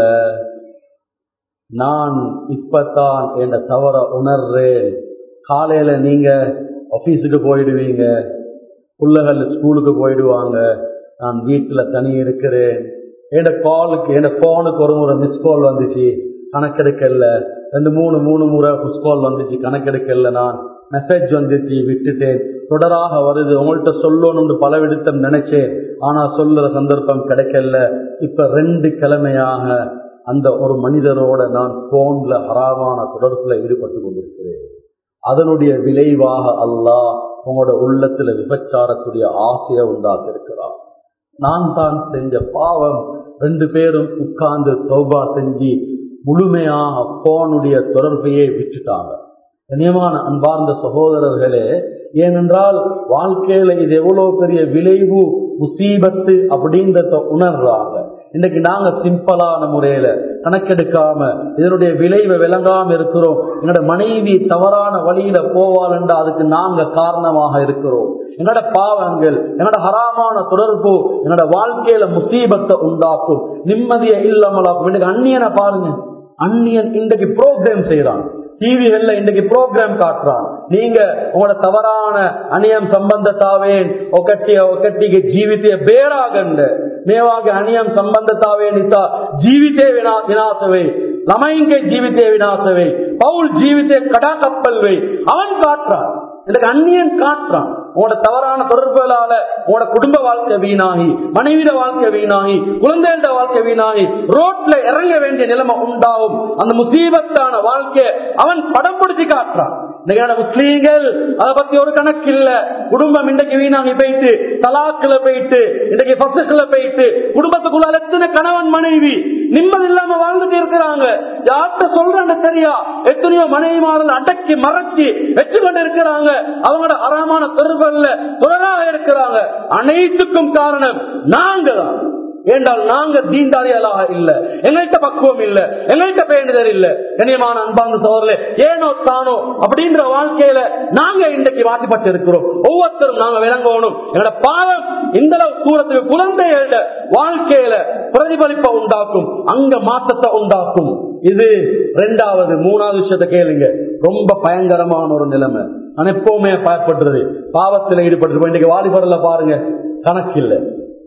நான் இப்பத்தான் என் தவற உணர்றேன் காலையில நீங்க ஆபீஸுக்கு போயிடுவீங்க பிள்ளைகள் ஸ்கூலுக்கு போயிடுவாங்க நான் வீட்டுல தனி இருக்கிறேன் என் காலுக்கு என் போனுக்கு ஒரு முறை மிஸ் கால் வந்துச்சு கணக்கெடுக்கல ரெண்டு மூணு மூணு முறை மிஸ் கால் வந்துச்சு கணக்கெடுக்கல நான் மெசேஜ் வந்துச்சு விட்டுட்டேன் தொடராக வருது உங்கள்கிட்ட சொல்லணும்னு பல விடுத்தம் நினைச்சேன் ஆனா சொல்லுற சந்தர்ப்பம் கிடைக்கல இப்ப ரெண்டு கிழமையாக அந்த ஒரு மனிதரோட நான் போன்ல ஹராமான தொடர்புல ஈடுபட்டு கொண்டிருக்கிறேன் அதனுடைய விளைவாக அல்லாஹ் உங்களோட உள்ளத்துல விபச்சாரக்கூடிய ஆசையை உண்டாக்கி இருக்கிறார் நான் தான் செஞ்ச பாவம் ரெண்டு பேரும் உட்கார்ந்து தௌபா செஞ்சு முழுமையாக போனுடைய தொடர்பையே விட்டுட்டாங்க கண்ணியமான அன்பார்ந்த சகோதரர்களே ஏனென்றால் வாழ்க்கையில இது எவ்வளவு பெரிய விளைவு முசீபத்து அப்படின்றத உணர்றாங்க இன்னைக்கு நாங்க சிம்பிளான முறையில கணக்கெடுக்காம இதனுடைய விளைவை விளங்காம இருக்கிறோம் எங்களோட மனைவி தவறான வழியில போவாள்ன்றா அதுக்கு நாங்க காரணமாக இருக்கிறோம் எங்களோட பாவங்கள் எங்களோட ஹராமான தொடர்பு எங்களோட வாழ்க்கையில முசீபத்தை உண்டாக்கும் நிம்மதியை இல்லாமலாக்கும் இன்னைக்கு அந்நியனை பாருங்க அந்நியன் இன்றைக்கு ப்ரோக்ராம் செய்யறான் டிவிகள்ல இன்றைக்கு ப்ரோக்ராம் காட்டுறான் நீங்க உங்களோட தவறான அநியம் ಸಂಬಂಧತಾವೇನ್ ಒಕಟ್ಟಿಯ ಒಕಟ್ಟಿಗೆ ಜೀವಿತೆಯ ಬೇರಾಗಂಡ ಮೇವಾಗಿ ಅನಿಯಂ ಸಂಬಂಧತಾವೇ ನಿಸ ಜೀವಿತೇ ವಿನಾ ವಿನಾಶವೇ லமைங்க ஜீவித்தே வினாசவை பவுல் ஜீவித்தே கடா கப்பல்வை அவன் காட்டுறான் எனக்கு அந்நியன் காட்டுறான் உங்களோட தவறான தொடர்புகளால உங்களோட குடும்ப வாழ்க்கை வீணாகி மனைவிட வாழ்க்கை வீணாகி குழந்தைகள வாழ்க்கை வீணாகி ரோட்ல இறங்க வேண்டிய நிலைமை உண்டாகும் அந்த முசீபத்தான வாழ்க்கை அவன் படம் பிடிச்சு காட்டுறான் இன்னைக்கு முஸ்லீம்கள் அதை பத்தி ஒரு கணக்கு இல்ல குடும்பம் இன்றைக்கு வீணாகி போயிட்டு தலாக்குல போயிட்டு இன்றைக்கு பசுக்குல போயிட்டு குடும்பத்துக்குள்ள எத்தனை கணவன் மனைவி நிம்மதி இல்லாம வாழ்ந்துட்டு இருக்கிறாங்க யார்கிட்ட சொல்றாங்க தெரியா எத்தனையோ மனைவிமார்கள் அடக்கி மறைச்சு வச்சு கொண்டு இருக்கிறாங்க அவங்களோட அறமான தொடர்புல தொடராக இருக்கிறாங்க அனைத்துக்கும் காரணம் நாங்க தான் ஏண்டால் நாங்க தீண்டாரிகளாக இல்ல எங்கள்கிட்ட பக்குவம் இல்ல எங்கள்கிட்ட பேணுதல் இல்ல கண்ணியமான அன்பார்ந்த சோழர்களே ஏனோ தானோ அப்படின்ற வாழ்க்கையில நாங்க இன்றைக்கு மாற்றிப்பட்டு இருக்கிறோம் ஒவ்வொருத்தரும் நாங்க விளங்கணும் எங்களோட பாவம் இந்த அளவு தூரத்துக்கு குழந்தைகள வாழ்க்கையில பிரதிபலிப்பை உண்டாக்கும் அங்க மாற்றத்தை உண்டாக்கும் இது ரெண்டாவது மூணாவது விஷயத்தை கேளுங்க ரொம்ப பயங்கரமான ஒரு நிலைமை நான் எப்பவுமே பயப்படுறது பாவத்தில் ஈடுபட்டு இன்னைக்கு வாலிபர்ல பாருங்க கணக்கு இல்லை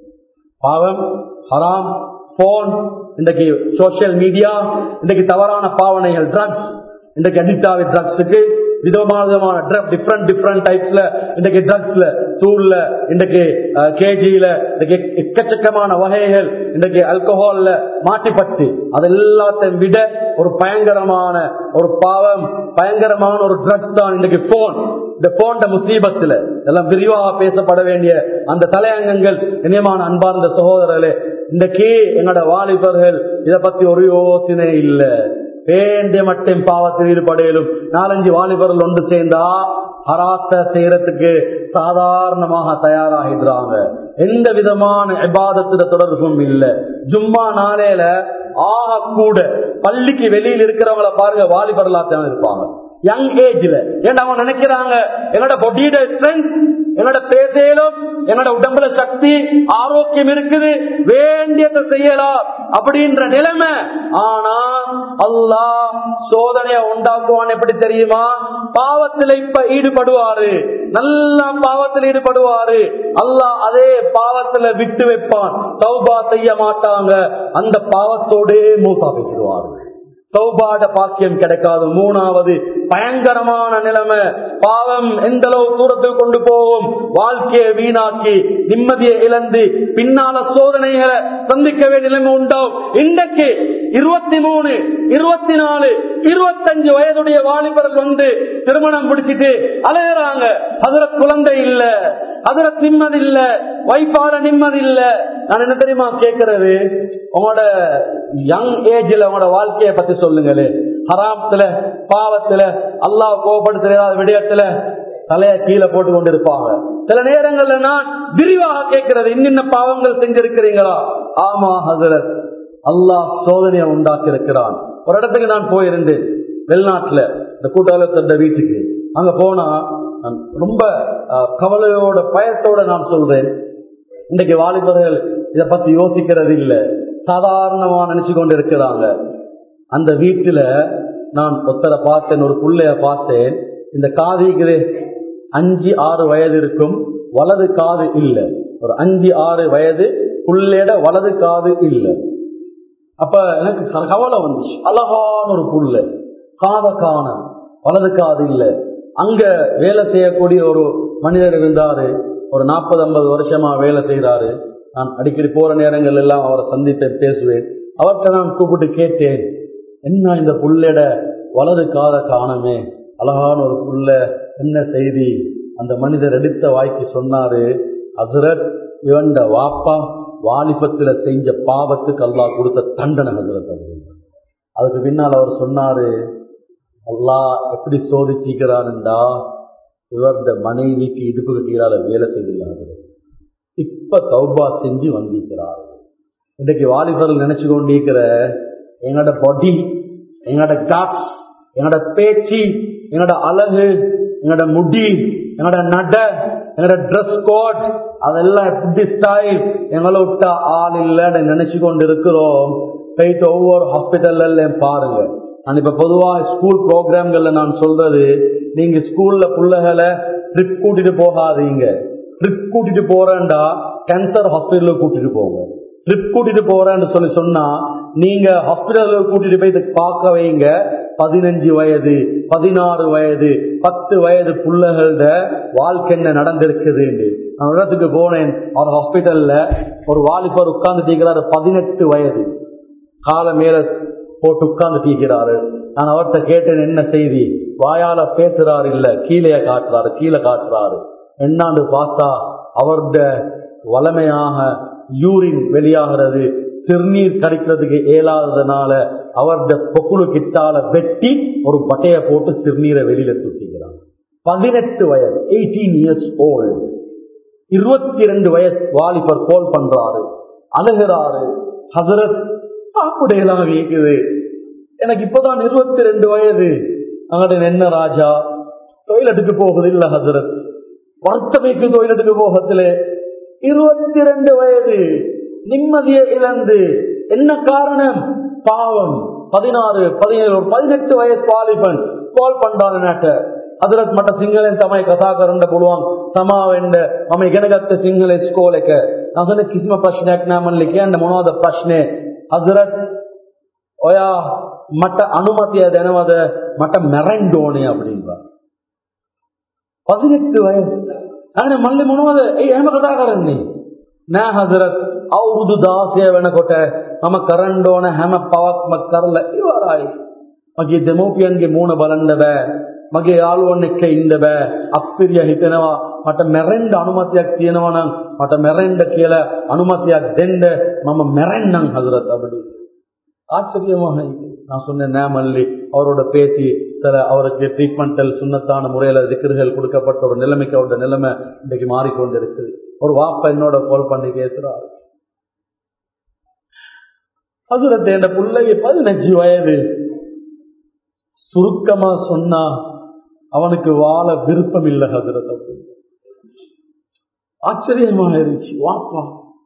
பாவம் ஹராம் போன் இன்றைக்கு சோசியல் மீடியா இன்றைக்கு தவறான பாவனைகள் ட்ரக்ஸ் இன்றைக்கு அடிக்ட் ஆகி ட்ரக்ஸுக்கு விதமான விதமான டிஃப்ரெண்ட் டிஃப்ரெண்ட் டைப்ஸ்ல இன்றைக்கு ட்ரக்ஸ்ல தூள்ல இன்றைக்கு கேஜியில இன்றைக்கு எக்கச்சக்கமான வகைகள் இன்றைக்கு ஆல்கஹால்ல மாட்டிப்பட்டு அது எல்லாத்தையும் விட ஒரு பயங்கரமான ஒரு பாவம் பயங்கரமான ஒரு ட்ரக்ஸ் தான் இன்றைக்கு போன் இந்த போன்ற முசீபத்துல எல்லாம் விரிவாக பேசப்பட வேண்டிய அந்த தலையங்கங்கள் இனியமான அன்பார்ந்த சகோதரர்களே இன்றைக்கு எங்களோட வாலிபர்கள் இதை பத்தி ஒரு யோசனை இல்லை வேண்டிய மட்டும் பாவத்தில் ஈடுபடையிலும் நாலஞ்சு வாலிபர்கள் ஒன்று சேர்ந்தா ஹராத்த செய்யறதுக்கு சாதாரணமாக தயாராகிடுறாங்க எந்த விதமான விவாதத்துல தொடர்பும் இல்லை ஜும்மா நாளையில ஆக கூட பள்ளிக்கு வெளியில் இருக்கிறவங்கள பாருங்க வாலிபர்களா தான் இருப்பாங்க யங் ஏஜ்ல ஏன்னா அவங்க நினைக்கிறாங்க என்னோட பொடியோட ஸ்ட்ரென்த் என்னோட பேசையிலும் என்னோட உடம்புல சக்தி ஆரோக்கியம் இருக்குது வேண்டியதை செய்யலாம் அப்படின்ற நிலைமை ஆனா அல்லாஹ் சோதனையை உண்டாக்குவான் எப்படி தெரியுமா பாவத்துல இப்ப ஈடுபடுவாரு நல்லா பாவத்தில் ஈடுபடுவாரு அல்லாஹ் அதே பாவத்துல விட்டு வைப்பான் சௌபா செய்ய மாட்டாங்க அந்த பாவத்தோடே மூத்தா வைக்கிடுவார்கள் சௌபாட பாக்கியம் கிடைக்காது மூணாவது பயங்கரமான நிலைமை பாவம் எந்த அளவு தூரத்துக்கு கொண்டு போகும் வாழ்க்கையை வீணாக்கி நிம்மதியை இழந்து பின்னால சோதனைகளை சந்திக்க வேண்டிய நிலைமை உண்டாகும் இன்றைக்கு இருபத்தி மூணு இருபத்தி நாலு இருபத்தஞ்சு வயதுடைய வாலிபர்கள் வந்து திருமணம் முடிச்சிட்டு அலையறாங்க அதுல குழந்தை இல்ல அதுல நிம்மதி இல்ல வைஃபால நிம்மதி இல்ல நான் என்ன தெரியுமா கேட்கறது உங்களோட யங் ஏஜ்ல உங்களோட வாழ்க்கையை பத்தி சொல்லுங்களே ஹராமத்துல பாவத்துல அல்லாஹ் கோபப்படுத்துற ஏதாவது விடயத்துல தலைய கீழே போட்டு கொண்டு இருப்பாங்க சில நேரங்கள்ல நான் விரிவாக கேட்கிறது இன்னின்ன பாவங்கள் செஞ்சிருக்கிறீங்களா ஆமா ஹசரத் அல்லாஹ் சோதனையை உண்டாக்கி இருக்கிறான் ஒரு இடத்துக்கு நான் போயிருந்தேன் வெளிநாட்டுல இந்த கூட்டாளத்தோட வீட்டுக்கு அங்க போனா நான் ரொம்ப அஹ், கவலையோட பயத்தோட நான் சொல்றேன் இன்றைக்கு வாலிபர்கள் இதை பத்தி யோசிக்கிறது இல்ல சாதாரணமா நினைச்சு கொண்டு இருக்கிறாங்க அந்த வீட்டுல நான் ஒத்தரை பார்த்தேன் ஒரு புள்ளைய பார்த்தேன் இந்த காதிக்கு அஞ்சு ஆறு வயது இருக்கும் வலது காது இல்ல ஒரு அஞ்சு ஆறு வயது புள்ளையோட வலது காது இல்லை அப்ப எனக்கு க- கவலை வந்துச்சு அழகான ஒரு புல்ல காத காண வலது காது இல்ல அங்க வேலை செய்யக்கூடிய ஒரு மனிதர் இருந்தாரு ஒரு நாற்பது ஐம்பது வருஷமா வேலை செய்யறாரு நான் அடிக்கடி போற நேரங்கள் எல்லாம் அவரை சந்திப்பேன் பேசுவேன் அவர்கிட்ட நான் கூப்பிட்டு கேட்டேன் என்ன இந்த புள்ளட வலது காத காணமே அழகான ஒரு புள்ள என்ன செய்தி அந்த மனிதர் எடுத்த வாய்க்கு சொன்னாரு ஹசரத் இவன்ட வாப்பா வாலிபத்துல செஞ்ச பாவத்துக்கு அல்லாஹ் கொடுத்த தண்டனை ஹசரத் அது அதுக்கு பின்னால் அவர் சொன்னாரு அல்லாஹ் எப்படி சோதிச்சிக்கிறான்டா இவருடைய மனைவிக்கு இடுப்புக்கு கீழால வேலை செய்திருந்தாரு இப்ப தௌபா செஞ்சு வந்திருக்கிறார் இன்றைக்கு வாலிபர்கள் நினைச்சு கொண்டிருக்கிற எங்களோட பாடி எங்களோட காப்ஸ் எங்களோட பேச்சு எங்களோட அழகு எங்களோட முடி எங்களோட நட எங்களோட ட்ரெஸ் கோட் அதெல்லாம் எப்படி ஸ்டைல் எங்களை விட்ட ஆள் இல்லைன்னு நினைச்சு கொண்டு இருக்கிறோம் போயிட்டு ஒவ்வொரு ஹாஸ்பிட்டல்ல பாருங்க நான் இப்ப பொதுவா ஸ்கூல் ப்ரோக்ராம்கள்ல நான் சொல்றது நீங்க ஸ்கூல்ல பிள்ளைகளை ட்ரிப் கூட்டிட்டு போகாதீங்க ட்ரிப் கூட்டிட்டு போறேன்டா கேன்சர் ஹாஸ்பிட்டலுக்கு கூட்டிட்டு போங்க ட்ரிப் கூட்டிட்டு போறேன்னு சொல்லி சொன்னா நீங்க ஹாஸ்பிட்டலுக்கு கூட்டிட்டு போய் இதை பார்க்க வைங்க பதினஞ்சு வயது பதினாறு வயது பத்து வயது புள்ளைகளோட வாழ்க்கை என்ன நடந்திருக்குது நான் ஒரு இடத்துக்கு போனேன் அவர் ஹாஸ்பிட்டல்ல ஒரு வாலிபர் உட்கார்ந்து தீக்கிறாரு பதினெட்டு வயது கால மேல போட்டு உட்கார்ந்து தீக்கிறாரு நான் அவர்கிட்ட கேட்டேன் என்ன செய்தி வாயால பேசுறாரு இல்ல கீழே காட்டுறாரு கீழே காட்டுறாரு என்னான்னு பார்த்தா அவருடைய வளமையாக யூரின் வெளியாகிறது சிறுநீர் கடிக்கிறதுக்கு இயலாததுனால அவருடைய பொக்குழு கிட்டால வெட்டி ஒரு பட்டைய போட்டு சிறுநீரை வெளியில தூக்கிக்கிறார் பதினெட்டு வயது எயிட்டீன் இயர்ஸ் ஓல்டு இருபத்தி ரெண்டு வயசு வாலிபர் கோல் பண்றாரு அழுகிறாரு ஹசரத் சாப்பிடையெல்லாம் கேக்குது எனக்கு இப்பதான் இருபத்தி ரெண்டு வயது அங்கட என்ன ராஜா டொய்லெட்டுக்கு போகுது இல்ல ஹசரத் வருத்தமைக்கு டொய்லெட்டுக்கு போகத்துல இருபத்தி ரெண்டு வயது நிம்மதியை இழந்து என்ன காரணம் பாவம் பதினாறு பதினேழு ஒரு பதினெட்டு வயசு வாலிபன் கால் பண்றான் நாட்ட ಅದರತ್ ಮಟ್ಟ ಸಿಂಗಲ್ ತಮೈ ಕಥಾಕರಂಡ ಬುಳುವಾಂಗ್ ಸಮಾವೆಂಡ ಮಮೈ ಗೆನಗತ್ತ ಸಿಂಗಲ್ ಇಸ್ಕೋಲೆಕ ಅದನ್ನ ಕಿಸ್ಮ ಪ್ರಶ್ನೆ ನಮ್ಮಲ್ಲಿಕ್ಕೆ ಅಂಡ ಮೊನವಾದ ಪ್ರಶ್ನೆ ಹಜರತ್ ඔයා මට අනුමතිය දැනවද මට මැරෙන්න ඕනේ அப்படின்றா பதினெட்டு வயசு അങ്ങനെ మళ్ళీ මොනවද ඒ එහෙම කතා කරන්නේ නෑ හදරත් අවුරුදු 16 වෙනකොට මම කරන්න ඕන හැම පවක්ම කරලා ඉවරයි මගේ දෙමෝපියන්ගේ මූණ බලන්න බෑ මගේ යාළුවන් එක්ක ඉන්න බෑ අප්පිරිය හිතෙනවා මට මැරෙන්න අනුමතියක් තියෙනවා නම් මට මැරෙන්න කියලා අනුමතියක් දෙන්න මම මැරෙන්නම් හදරත් අපිට ஆச்சரியமாக இருக்கு. நான் சொன்னேன் நேமல்லி அவரோட பேச்சு சில அவருக்கு ட்ரீட்மெண்டல் சுண்ணத்தான முறையில திக்கர்கள் கொடுக்கப்பட்ட ஒரு நிலைமைக்கு அவரோட நிலைமை இன்றைக்கு மாறிக்கொண்டு இருக்குது ஒரு வாப்ப என்னோட கால் பண்ணி கேட்கிறார் அதுரத்தை என் பிள்ளைக்கு பதினஞ்சு வயது சுருக்கமா சொன்னா அவனுக்கு வாழ விருப்பம் இல்லை ஹசரத் ஆச்சரியமாக இருந்துச்சு வாப்பா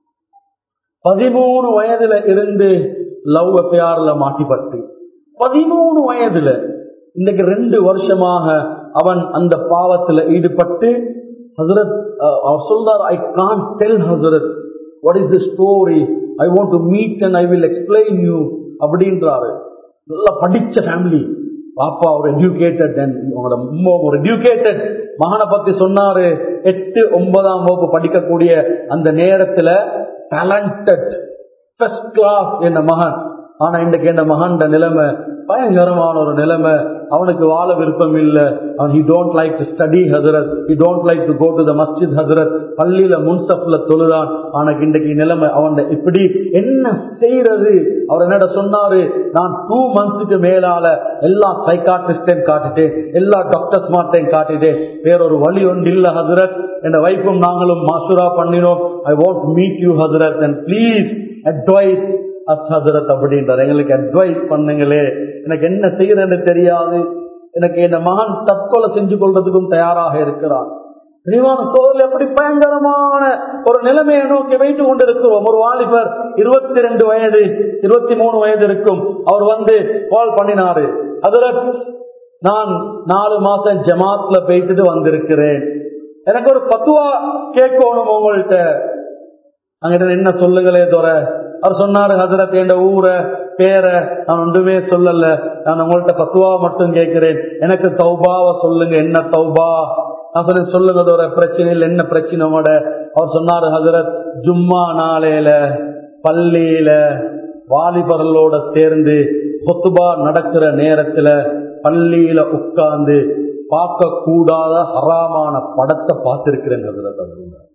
பதிமூணு வயதுல இருந்து லவ் அஃபேர்ல மாட்டிப்பட்டு பதிமூணு வயதுல இன்னைக்கு ரெண்டு வருஷமாக அவன் அந்த பாவத்துல ஈடுபட்டு ஹசரத் அவர் சொல்றார் I can tell Hazrat what is the story I want to meet and I will explain you அப்படின்றாரு நல்லா படிச்ச ஃபேமிலி பாப்பா ஒரு எஜுகேட்டட் உங்களோட அம்மா ஒரு எஜுகேட்டட் மகனை பத்தி சொன்னாரு எட்டு ஒன்பதாம் வகுப்பு படிக்கக்கூடிய அந்த நேரத்துல டேலண்டட் ஃபர்ஸ்ட் கிளாஸ் என்ன மகன் ஆனா இன்றைக்கு என்ன மகன் நிலைமை பயங்கரமான ஒரு நிலைமை அவனுக்கு வாழ விருப்பம் இல்லை அவன் he don't like to study Hazrat he don't like to go to the masjid Hazrat பள்ளியில முன்சப்ல தொழுதான் ஆனக்கு இன்றைக்கு நிலைமை அவன் இப்படி என்ன செய்யறது அவர் என்னட சொன்னாரு நான் டூ மந்த்ஸுக்கு மேலால எல்லா சைக்காட்ரிஸ்டையும் காட்டிட்டேன் எல்லா டாக்டர்ஸ் மாட்டையும் காட்டிட்டேன் வேறொரு வழி ஒன்று இல்ல ஹசரத் என் வைஃபும் நாங்களும் மசூரா பண்ணினோம் I want meet you Hazrat and please advise Hazrat அப்படின்றார் எங்களுக்கு அட்வைஸ் பண்ணுங்களே எனக்கு என்ன செய்யறேன்னு தெரியாது எனக்கு என் மகன் தற்கொலை செஞ்சு கொள்றதுக்கும் தயாராக இருக்கிறான் தெளிவான சோதனை எப்படி பயங்கரமான ஒரு நிலைமையை நோக்கி வைத்து கொண்டிருக்கிறோம் ஒரு வாலிபர் இருபத்தி ரெண்டு வயது இருபத்தி மூணு வயது இருக்கும் அவர் வந்து கால் பண்ணினாரு அதுல நான் நாலு மாசம் ஜமாத்ல போயிட்டு வந்திருக்கிறேன் எனக்கு ஒரு பத்துவா கேட்கணும் உங்கள்கிட்ட அங்கிட்ட என்ன சொல்லுங்களே தோற அவர் சொன்னாரு ஹசரத் என்ற ஊரை பேரை நான் ஒன்றுமே சொல்லல நான் உங்கள்கிட்ட பத்துவா மட்டும் கேட்கிறேன் எனக்கு தௌபாவை சொல்லுங்க என்ன தௌபா நான் சொன்னேன் சொல்லுங்க தோற பிரச்சனை இல்லை என்ன பிரச்சனை உங்களோட அவர் சொன்னாரு ஹசரத் ஜும்மா நாளையில பள்ளியில வாலிபர்களோட சேர்ந்து கொத்துபா நடக்கிற நேரத்துல பள்ளியில உட்கார்ந்து பார்க்க கூடாத ஹராமான படத்தை பார்த்திருக்கிறேன் ஹசரத் அப்படின்னா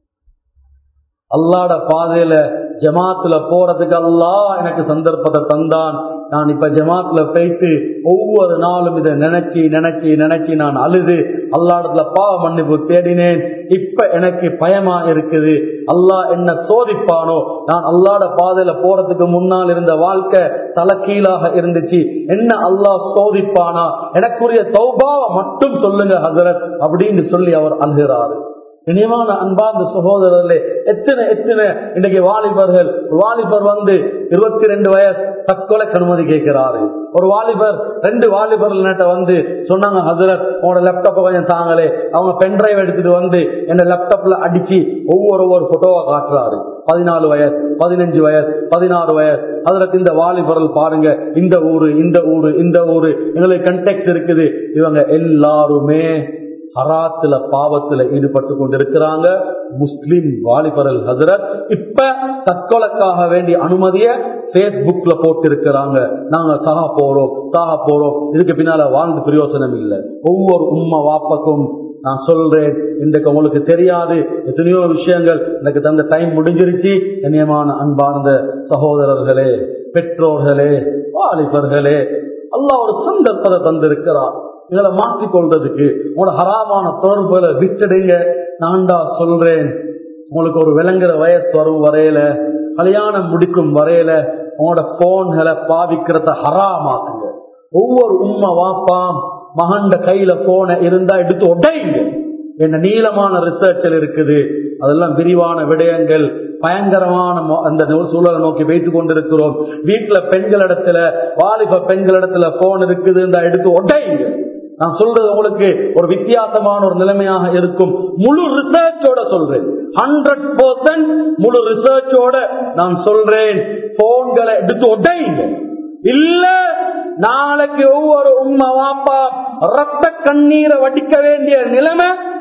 அல்லாட பாதையில ஜமாத்துல போறதுக்கு அல்லா எனக்கு சந்தர்ப்பத்தை தந்தான் நான் இப்ப ஜமாத்துல போயிட்டு ஒவ்வொரு நாளும் இதை நினைச்சு நினைச்சு நினைச்சு நான் அழுது அல்லாடத்துல பாவ மன்னிப்பு தேடினேன் இப்ப எனக்கு பயமா இருக்குது அல்லாஹ் என்ன சோதிப்பானோ நான் அல்லாட பாதையில போறதுக்கு முன்னால் இருந்த வாழ்க்கை தலைக்கீழாக இருந்துச்சு என்ன அல்லாஹ் சோதிப்பானா எனக்குரிய தௌபாவை மட்டும் சொல்லுங்க ஹசரத் அப்படின்னு சொல்லி அவர் அழுகிறாரு இனியமான அன்பார்ந்த சகோதரர்களே எத்தனை எத்தனை இன்னைக்கு வாலிபர்கள் வாலிபர் வந்து இருபத்தி ரெண்டு வயசு தற்கொலைக்கு அனுமதி கேட்கிறாரு ஒரு வாலிபர் ரெண்டு வாலிபர்கிட்ட வந்து சொன்னாங்க ஹசரத் உங்களோட லேப்டாப்பை கொஞ்சம் தாங்களே அவங்க பென் டிரைவ் எடுத்துட்டு வந்து என்ன லேப்டாப்ல அடிச்சு ஒவ்வொரு ஒவ்வொரு போட்டோவை காட்டுறாரு பதினாலு வயசு பதினஞ்சு வயசு பதினாறு வயசு அதுல இந்த வாலிபர்கள் பாருங்க இந்த ஊரு இந்த ஊரு இந்த ஊரு எங்களுக்கு கண்டெக்ட் இருக்குது இவங்க எல்லாருமே ஹராத்துல பாவத்துல ஈடுபட்டு கொண்டிருக்கிறாங்க முஸ்லிம் வாலிபரல் ஹசரத் இப்ப தற்கொலைக்காக வேண்டிய அனுமதிய பேஸ்புக்ல போட்டு இருக்கிறாங்க நாங்க சாக போறோம் சாக போறோம் இதுக்கு பின்னால வாழ்ந்து பிரயோசனம் இல்லை ஒவ்வொரு உம்மா வாப்பக்கும் நான் சொல்றேன் இன்றைக்கு உங்களுக்கு தெரியாது எத்தனையோ விஷயங்கள் எனக்கு தந்த டைம் முடிஞ்சிருச்சு கண்ணியமான அன்பார்ந்த சகோதரர்களே பெற்றோர்களே வாலிபர்களே அல்லாஹ் ஒரு சந்தர்ப்பத்தை தந்திருக்கிறார் இதில் மாற்றிக்கொள்றதுக்கு உங்களோட ஹராமான தொடர்புகளை விட்டுடுங்க நான்டா சொல்றேன் உங்களுக்கு ஒரு விளங்குற வயசு வரும் வரையில கல்யாணம் முடிக்கும் வரையில உங்களோட போன்களை பாவிக்கிறத ஹராமாக்குங்க ஒவ்வொரு உண்மை வாப்பாம் மகண்ட கையில போன இருந்தா எடுத்து உடையுங்க என்ன நீளமான ரிசர்ச்சில் இருக்குது அதெல்லாம் விரிவான விடயங்கள் பயங்கரமான அந்த சூழலை நோக்கி வைத்துக் கொண்டிருக்கிறோம் வீட்டுல பெண்களிடத்துல வாலிப பெண்களிடத்துல போன் இருக்குது எடுத்து உடையுங்க நான் சொல்றது உங்களுக்கு ஒரு வித்தியாசமான ஒரு நிலைமையாக இருக்கும் முழு ரிசர்ச்சோட சொல்றேன் ஹண்ட்ரட் பர்சன்ட் முழு ரிசர்ச்சோட நான் சொல்றேன் போன்களை எடுத்து உடையுங்க இல்ல நாளைக்கு ஒவ்வொரு உண்மை வாப்பா ரத்த கண்ணீரை வடிக்க வேண்டிய நிலைமை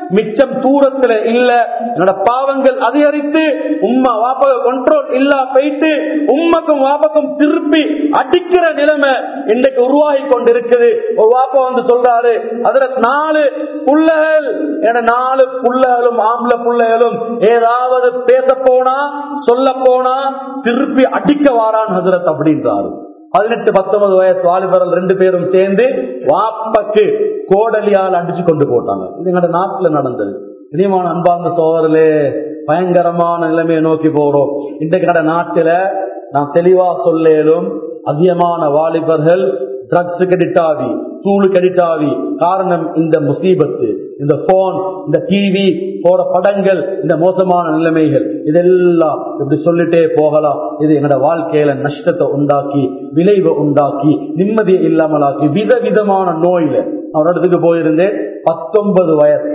மிச்சம் தூரத்துல இல்ல என்னோட பாவங்கள் அதிகரித்து உம்மா வாப்பக கண்ட்ரோல் இல்ல போயிட்டு உம்மக்கும் வாப்பக்கும் திருப்பி அடிக்கிற நிலைமை இன்னைக்கு உருவாகி கொண்டிருக்குது ஒரு வாப்பா வந்து சொல்றாரு அதுல நாலு புள்ளைகள் என நாலு புள்ளைகளும் ஆம்பளை புள்ளைகளும் ஏதாவது பேச போனா சொல்ல போனா திருப்பி அடிக்க வாரான் ஹசரத் அப்படின்றாரு பதினெட்டு பத்தொன்பது வயசு வாலிபர்கள் ரெண்டு பேரும் சேர்ந்து வாப்பக்கு கோடலியால் அடிச்சு கொண்டு போட்டாங்க இது எங்க நாட்டுல நடந்தது இனிமான அன்பார்ந்த சோதரலே பயங்கரமான நிலைமையை நோக்கி போறோம் இன்றைக்கு நட நாட்டில நான் தெளிவா சொல்லேலும் அதிகமான வாலிபர்கள் ட்ரக்ஸ் கடிட்டாவி தூளு கடிட்டாவி காரணம் இந்த முசீபத்து இந்த போன் இந்த டிவி போற படங்கள் இந்த மோசமான நிலைமைகள் இதெல்லாம் இப்படி சொல்லிட்டே போகலாம் இது எங்களோட வாழ்க்கையில நஷ்டத்தை உண்டாக்கி விளைவை உண்டாக்கி நிம்மதியை இல்லாமலாக்கி விதவிதமான நோயில அவர் இடத்துக்கு போயிருந்தேன் பத்தொன்பது வயசு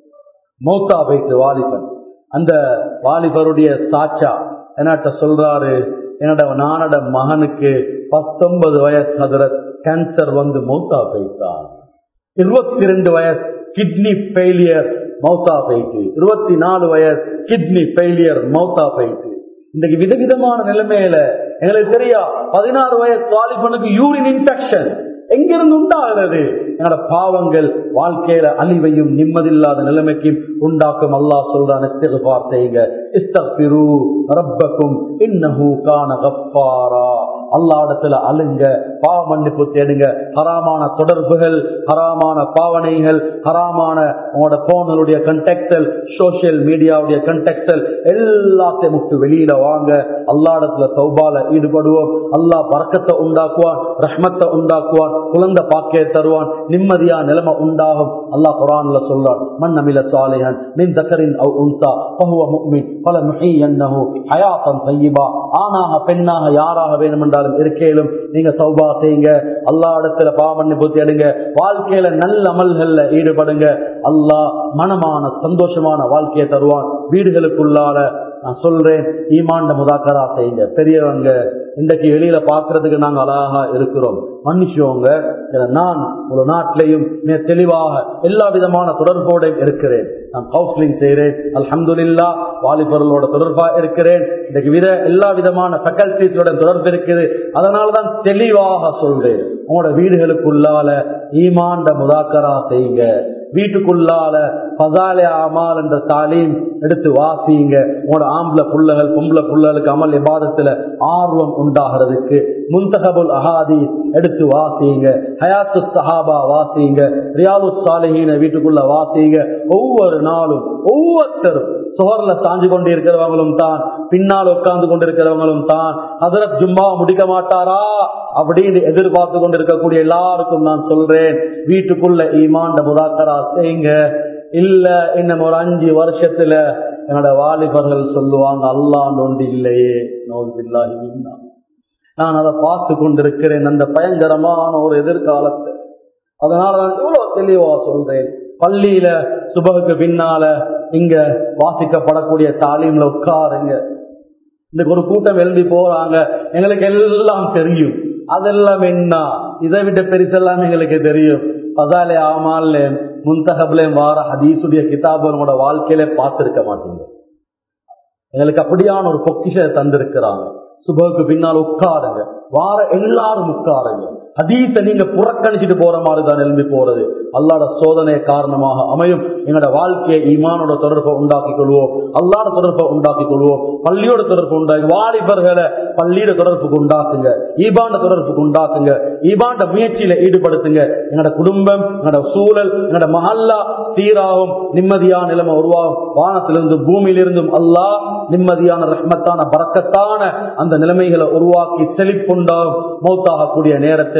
மௌத்தா போயிட்டு வாலிபன் அந்த வாலிபருடைய சாச்சா என்னட்ட சொல்றாரு என்னோட நானோட மகனுக்கு பத்தொன்பது வயசு ஹதரத் கேன்சர் வந்து மௌத்தா போயிட்டான் இருபத்தி ரெண்டு வயசு கிட்னி ஃபெயிலியர் மௌத்தா போயிட்டு இருபத்தி நாலு வயசு கிட்னி ஃபெயிலியர் மௌத்தா போயிட்டு இன்றைக்கு விதவிதமான நிலைமையில எங்களுக்கு தெரியா பதினாறு வயசு வாலிபனுக்கு யூரின் இன்ஃபெக்ஷன் எங்கிருந்து உண்டாகிறது எங்களோட பாவங்கள் வாழ்க்கையில அழிவையும் நிம்மதியில்லாத நிலைமைக்கும் உண்டாக்கும் அல்லாஹ் சொல்றான் இஸ்திக்ஃபார் செய்யுங்க இஸ்தக்பிரு ரப்பக்கும் இன்னஹு கான கஃபாரா அல்லாடத்துல அழுங்க பாவ மன்னிப்பு தேடுங்க ஹராமான தொடர்புகள் ஹராமான பாவனைகள் ஹராமான உங்களோட போனுடைய கண்டெக்டல் சோசியல் மீடியாவுடைய கண்டெக்டல் எல்லாத்தையும் விட்டு வெளியில வாங்க அல்லாடத்துல சௌபால ஈடுபடுவோம் அல்லாஹ் பறக்கத்தை உண்டாக்குவான் ரஹ்மத்தை உண்டாக்குவான் குழந்தை பாக்கிய தருவான் நிம்மதியா நிலைமை உண்டாகும் அல்லாஹ் குரான்ல சொல்றான் மன் அமில சாலிஹன் மின் தக்கரின் அவ் உன்சா பஹுவ முக்மின் பல முஹி என்னஹு ஹயாத்தன் தையிபா ஆணாக பெண்ணாக யாராக வேணும் என்றாலும் இருக்கையிலும் நீங்க சௌபா செய்யுங்க அல்லா இடத்துல பாவண்ணி பூத்தி எடுங்க வாழ்க்கையில நல்ல அமல்கள்ல ஈடுபடுங்க அல்லாஹ் மனமான சந்தோஷமான வாழ்க்கையை தருவான் வீடுகளுக்குள்ளால நான் சொல்றேன் ஈமாண்ட முதாக்கரா செய்யுங்க பெரியவங்க இன்றைக்கு வெளியில பாக்குறதுக்கு நாங்க அழகா இருக்கிறோம் மன்னிச்சோங்க நான் ஒரு நாட்டிலையும் மிக தெளிவாக எல்லா விதமான தொடர்போட இருக்கிறேன் நான் கவுன்சிலிங் செய்கிறேன் அல்ஹம்துலில்லா வாலிபர்களோட தொடர்பா இருக்கிறேன் இன்றைக்கு வித எல்லா விதமான ஃபேக்கல்டிஸோட தொடர்பு இருக்குது அதனாலதான் தெளிவாக சொல்றேன் உங்களோட வீடுகளுக்குள்ளால ஈமாண்ட முதாக்கரா செய்யுங்க வீட்டுக்குள்ளால பசாலே அமால் என்ற தாலீம் எடுத்து வாசிங்க உங்களோட ஆம்பளை புள்ளகள் பொம்பளை புள்ளகளுக்கு அமல் எபாதத்துல ஆர்வம் உண்டாகிறதுக்கு முந்தகபுல் அஹாதி எடுத்து வாசிங்க ஹயாத்து சஹாபா வாசிங்க ரியாது சாலிஹீன வீட்டுக்குள்ள வாசிங்க ஒவ்வொரு நாளும் ஒவ்வொருத்தரும் சுகர்ல சாஞ்சு கொண்டு இருக்கிறவங்களும் தான் பின்னால் உட்கார்ந்து கொண்டிருக்கிறவங்களும் தான் அதற்கு ஜும்மா முடிக்க மாட்டாரா அப்படின்னு எதிர்பார்த்து கொண்டிருக்கக்கூடிய எல்லாருக்கும் நான் சொல்றேன் வீட்டுக்குள்ள ஈமாண்ட முதாக்கரா செய்யுங்க இல்ல இன்னும் ஒரு அஞ்சு வருஷத்துல என்னோட வாலிபர்கள் சொல்லுவாங்க அல்லாண்டு ஒன்று இல்லையே நோதுபில்லாஹி மின்னா நான் அதை பார்த்து கொண்டிருக்கிறேன் அந்த பயங்கரமான ஒரு எதிர்காலத்தை அதனால நான் இவ்வளவு தெளிவா சொல்றேன் பள்ளியில சுபகுக்கு பின்னால இங்க வாசிக்கப்படக்கூடிய தாலீம்ல உட்காருங்க இந்த ஒரு கூட்டம் எழுதி போறாங்க எங்களுக்கு எல்லாம் தெரியும் அதெல்லாம் என்ன இதை விட பெருசெல்லாம் எங்களுக்கு தெரியும் பதாலே ஆமால முந்தகப்லேயும் வார ஹதீசுடைய கிதாபுகளோட வாழ்க்கையில பார்த்திருக்க மாட்டீங்க எங்களுக்கு அப்படியான ஒரு பொக்கிஷ தந்திருக்கிறாங்க சுபகுக்கு பின்னால் உட்காருங்க வார எல்லாரும் உட்காருங்க ஹதீஸ நீங்க புறக்கணிச்சுட்டு போற மாதிரி தான் எழும்பி போறது அல்லாட சோதனை காரணமாக அமையும் எங்களோட வாழ்க்கையை ஈமானோட தொடர்பை உண்டாக்கி கொள்வோம் அல்லாட தொடர்பை உண்டாக்கி கொள்வோம் பள்ளியோட தொடர்பு உண்டாக்கி வாலிபர்களை பள்ளியோட தொடர்புக்கு உண்டாக்குங்க ஈபாண்ட தொடர்புக்கு உண்டாக்குங்க ஈபாண்ட முயற்சியில ஈடுபடுத்துங்க எங்களோட குடும்பம் எங்களோட சூழல் எங்களோட மஹல்லா சீராகும் நிம்மதியான நிலைமை உருவாகும் வானத்திலிருந்து பூமியிலிருந்தும் அல்லாஹ் நிம்மதியான ரஹ்மத்தான பறக்கத்தான அந்த நிலைமைகளை உருவாக்கி செழிப்புண்டாகும் மௌத்தாகக்கூடிய நேரத்தில்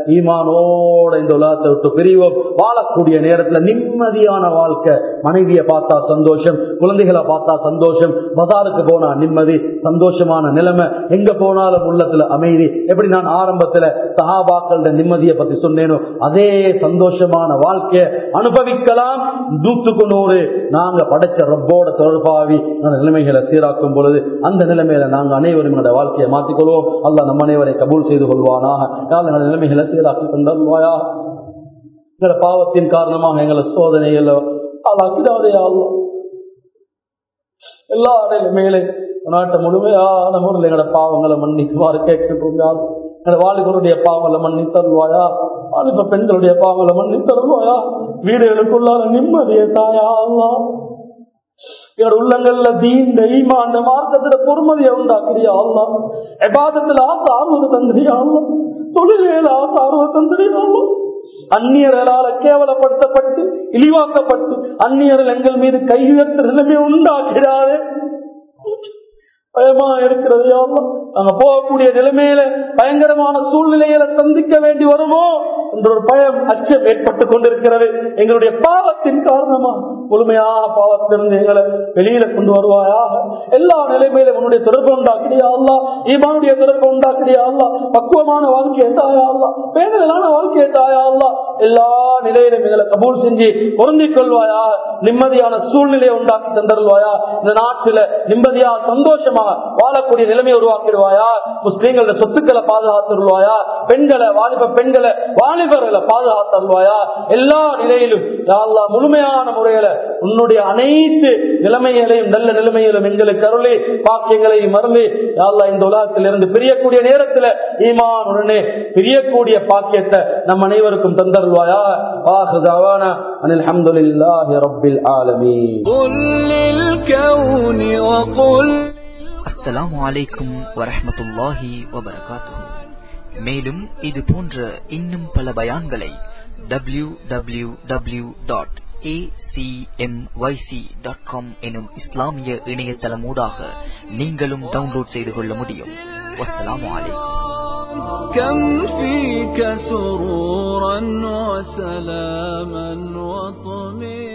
ஈமானோட இந்த உலகத்தை விட்டு பிரிவோம் வாழக்கூடிய நேரத்துல நிம்மதியான வாழ்க்கை மனைவியை பார்த்தா சந்தோஷம் குழந்தைகளை பார்த்தா சந்தோஷம் பசாருக்கு போனா நிம்மதி சந்தோஷமான நிலைமை எங்க போனாலும் உள்ளத்துல அமைதி எப்படி நான் ஆரம்பத்துல சஹாபாக்கள நிம்மதியை பத்தி சொன்னேனோ அதே சந்தோஷமான வாழ்க்கையை அனுபவிக்கலாம் நூற்றுக்கு நூறு நாங்க படைச்ச ரப்போட தொடர்பாவி அந்த நிலைமைகளை சீராக்கும் பொழுது அந்த நிலைமையில நாங்க அனைவரும் எங்களோட வாழ்க்கையை மாற்றிக்கொள்வோம் அல்ல நம்ம அனைவரை கபூல் செய்து கொள்வானாக எங்களோட நிலைமைகளை சீராக்கி கொண்டாடுவாயா எங்களோட பாவத்தின் காரணமாக எங்களை சோதனைகள் ஆளாக்கிடாதே அல்லா எல்லா மேலே நாட்டை முழுமையான முறையில் எங்களோட பாவங்களை மன்னிக்குமாறு கேட்கின்றோம் யார் எங்களோட வாலிபருடைய பாவங்களை மன்னி தருவாயா வாலிப பெண்களுடைய பாவங்களை மன்னி தருவாயா வீடுகளுக்குள்ளார நிம்மதியை தாயா அல்லா எங்களோட உள்ளங்கள்ல தீண்ட ஈமாண்ட மார்க்கத்துல பொறுமதியை உண்டாக்குறியா அல்லா எபாதத்துல ஆசை ஆர்வத்தை தந்திரியா அல்லா தொழிலேல ஆசை ஆர்வத்தை தந்திரியா அல்லா அந்நியர்களால கேவலப்படுத்தப்பட்டு இழிவாக்கப்பட்டு அந்நியர்கள் எங்கள் மீது கை உயர்த்த நிலைமை உண்டாக்கிறாரே பயமா இருக்கிறது யாரும் நாங்க போகக்கூடிய நிலைமையில பயங்கரமான சூழ்நிலைகளை சந்திக்க வேண்டி வருமோ என்ற ஒரு பயம் அச்சம் ஏற்பட்டு கொண்டிருக்கிறது எங்களுடைய பாவத்தின் காரணமா முழுமையான பாவத்திலிருந்து எங்களை வெளியில கொண்டு வருவாயாக எல்லா நிலைமையிலும் உன்னுடைய தொடர்பு உண்டாக்கிறியா அல்லா ஈமானுடைய தொடர்பு உண்டாக்கிறியா அல்லா பக்குவமான வாழ்க்கையை தாயா அல்லா பேரலான வாழ்க்கையை தாயா அல்லா எல்லா நிலையிலும் எங்களை கபூல் செஞ்சு பொருந்திக் கொள்வாயா நிம்மதியான சூழ்நிலையை உண்டாக்கி தந்தருவாயா இந்த நாட்டில நிம்மதியா சந்தோஷமா வாழக்கூடிய நிலைமையை உருவாக்கிடுவாயா முஸ்லீம்கள சொத்துக்களை பாதுகாத்துருவாயா பெண்களை வாலிப பெண்களை வாலிபர்களை பாதுகாத்துருவாயா எல்லா நிலையிலும் யாழ்லா முழுமையான முறையில உன்னுடைய அனைத்து நிலைமைகளையும் நல்ல நிலைமையிலும் எங்களுக்கு அருளி பாக்கியங்களையும் மறந்து யாழ்லா இந்த உலகத்தில் இருந்து பிரியக்கூடிய நேரத்துல ஈமான் உடனே பிரியக்கூடிய பாக்கியத்தை நம் அனைவருக்கும் தந்தருவாயா வாஹுதாவான அனில் அஹமதுல்லாஹி ரப்பில் ஆலமீன் قل للكون وقل அஸ்ஸலாமு அலைக்கும் வரஹ்மத்துல்லாஹி வபரகாத்துஹு மேலும் இது போன்ற இன்னும் பல பயான்களை W W W dot dot com எனும் இஸ்லாமிய இணையதளமூடாக நீங்களும் டவுன்லோட் செய்து கொள்ள முடியும் வஸ்ஸலாமு அலைக்கும் كم فيك سرورا وسلاما وطمئنا